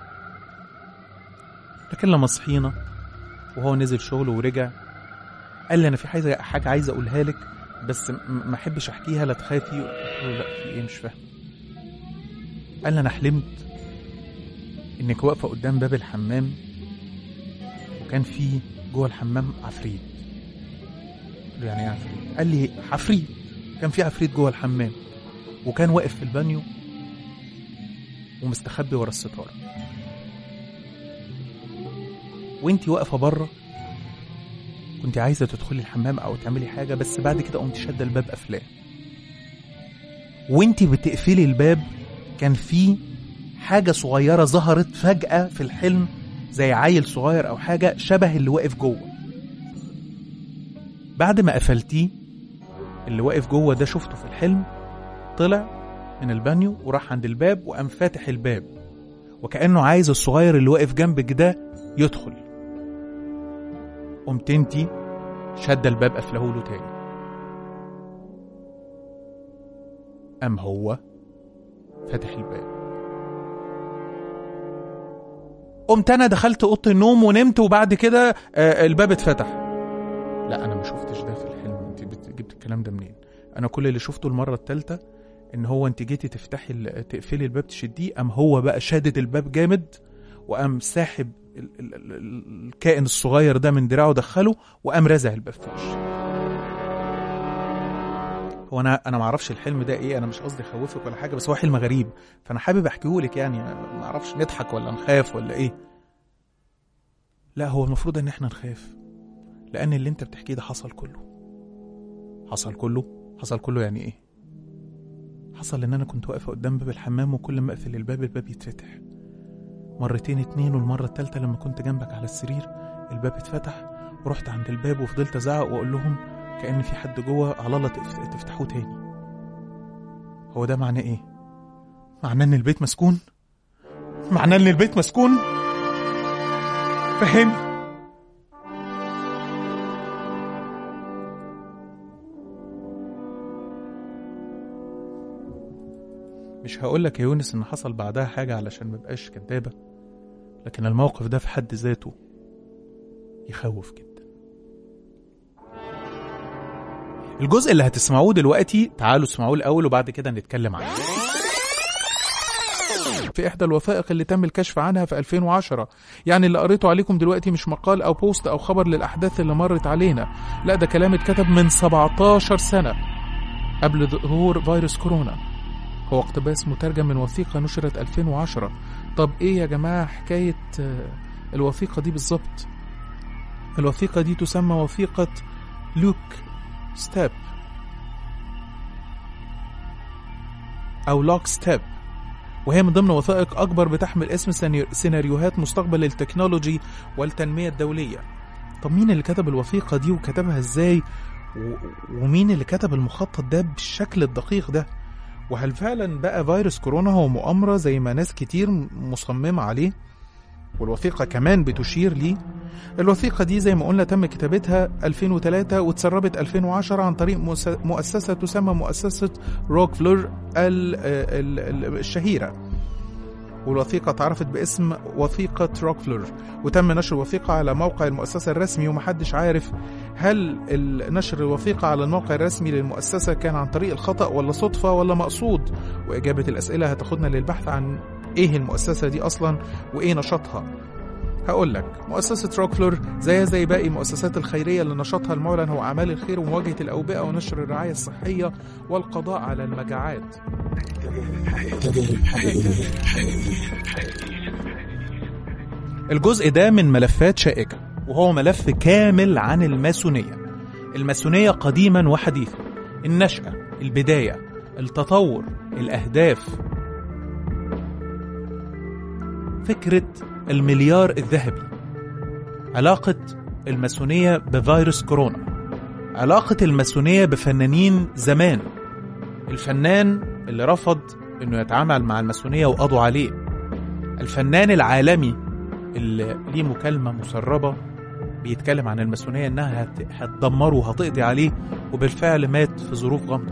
لكن لما صحينا وهو نزل شغله ورجع قال لي انا في حاجه حاجه عايز اقولها لك بس م- ما احبش احكيها لا تخافي قلت له لا في ايه مش فاهم قال لي انا حلمت انك واقفه قدام باب الحمام وكان في جوه الحمام عفريت قلت له يعني ايه عفريت قال لي عفريت كان في عفريت جوه الحمام وكان واقف في البانيو ومستخبي ورا الستاره وانتي واقفه بره كنت عايزه تدخلي الحمام او تعملي حاجه بس بعد كده قمت شاده الباب قافلاه وانتي بتقفلي الباب كان في حاجه صغيره ظهرت فجاه في الحلم زي عيل صغير او حاجه شبه اللي واقف جوه بعد ما قفلتيه اللي واقف جوه ده شفته في الحلم طلع من البانيو وراح عند الباب وقام فاتح الباب وكأنه عايز الصغير اللي واقف جنبك ده يدخل قمت انتي شد الباب قفله له تاني قام هو فاتح الباب قمت انا دخلت اوضه النوم ونمت وبعد كده آه، الباب اتفتح لا انا ما شفتش ده في الحلم انت بت- جبت الكلام ده منين انا كل اللي شفته المره الثالثه ان هو انت جيتي تفتحي ال- تقفلي الباب تشديه قام هو بقى شادد الباب جامد وقام ساحب ال- ال- ال- الكائن الصغير ده من دراعه دخله وقام رازع الباب في وشي هو انا انا ما اعرفش الحلم ده ايه انا مش قصدي اخوفك ولا حاجه بس هو حلم غريب فانا حابب احكيه لك يعني ما اعرفش نضحك ولا نخاف ولا ايه لا هو المفروض ان احنا نخاف لان اللي انت بتحكيه ده حصل كله حصل كله حصل كله يعني ايه حصل ان انا كنت واقفه قدام باب الحمام وكل ما اقفل الباب الباب يتفتح مرتين اتنين والمره التالتة لما كنت جنبك على السرير الباب اتفتح ورحت عند الباب وفضلت ازعق واقول لهم كأن في حد جوه على الله تف- تفتحوه تاني هو ده معناه ايه معناه ان البيت مسكون معناه ان البيت مسكون فاهم مش هقولك يا يونس ان حصل بعدها حاجة علشان مبقاش كدابة لكن الموقف ده في حد ذاته يخوف جدا الجزء اللي هتسمعوه دلوقتي تعالوا اسمعوه الاول وبعد كده نتكلم عنه في احدى الوثائق اللي تم الكشف عنها في 2010 يعني اللي قريته عليكم دلوقتي مش مقال او بوست او خبر للاحداث اللي مرت علينا لا ده كلام اتكتب من 17 سنه قبل ظهور فيروس كورونا هو اقتباس مترجم من وثيقة نشرت 2010 طب ايه يا جماعة حكاية آه، الوثيقة دي بالظبط الوثيقة دي تسمى وثيقة لوك ستيب أو لوك ستيب وهي من ضمن وثائق أكبر بتحمل اسم سيناريو- سيناريوهات مستقبل التكنولوجي والتنمية الدولية طب مين اللي كتب الوثيقة دي وكتبها ازاي و- ومين اللي كتب المخطط ده بالشكل الدقيق ده وهل فعلا بقى فيروس كورونا هو مؤامرة زي ما ناس كتير مصممة عليه والوثيقة كمان بتشير ليه الوثيقة دي زي ما قلنا تم كتابتها 2003 واتسربت 2010 عن طريق مؤس- مؤسسة تسمى مؤسسة روك فلور ال- ال- ال- الشهيرة والوثيقة اتعرفت باسم وثيقة روكفلور وتم نشر الوثيقة على موقع المؤسسة الرسمي ومحدش عارف هل ال- نشر الوثيقة على الموقع الرسمي للمؤسسة كان عن طريق الخطأ ولا صدفة ولا مقصود وإجابة الأسئلة هتاخدنا للبحث عن إيه المؤسسة دي أصلا وإيه نشاطها هقول لك مؤسسة روكفلور زيها زي باقي المؤسسات الخيرية اللي نشاطها المعلن هو أعمال الخير ومواجهة الأوبئة ونشر الرعاية الصحية والقضاء على المجاعات تجارب حقيقية حقيقية الجزء ده من ملفات شائكة وهو ملف كامل عن الماسونية الماسونية قديما وحديثا النشأة البداية التطور الأهداف فكرة المليار الذهبي علاقة الماسونية بفيروس كورونا علاقة الماسونية بفنانين زمان الفنان اللي رفض انه يتعامل مع الماسونية وقضوا عليه الفنان العالمي اللي ليه مكالمة مسربة بيتكلم عن الماسونية إنها هت- هتدمره وهتقضي عليه وبالفعل مات في ظروف غامضة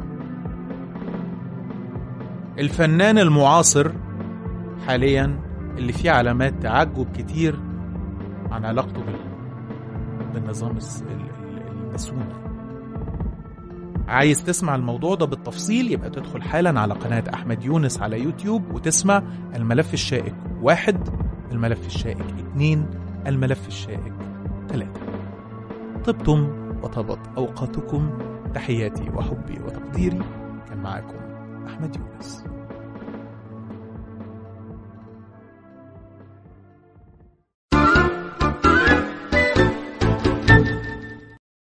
الفنان المعاصر حاليا اللي فيه علامات تعجب كتير عن علاقته بال... بالنظام الس- ال- ال- الماسوني عايز تسمع الموضوع ده بالتفصيل يبقى تدخل حالا على قناة أحمد يونس على يوتيوب وتسمع الملف الشائك واحد الملف الشائك اتنين الملف الشائك ثلاثة طبتم وطابت أوقاتكم تحياتي وحبي وتقديري كان معاكم أحمد يونس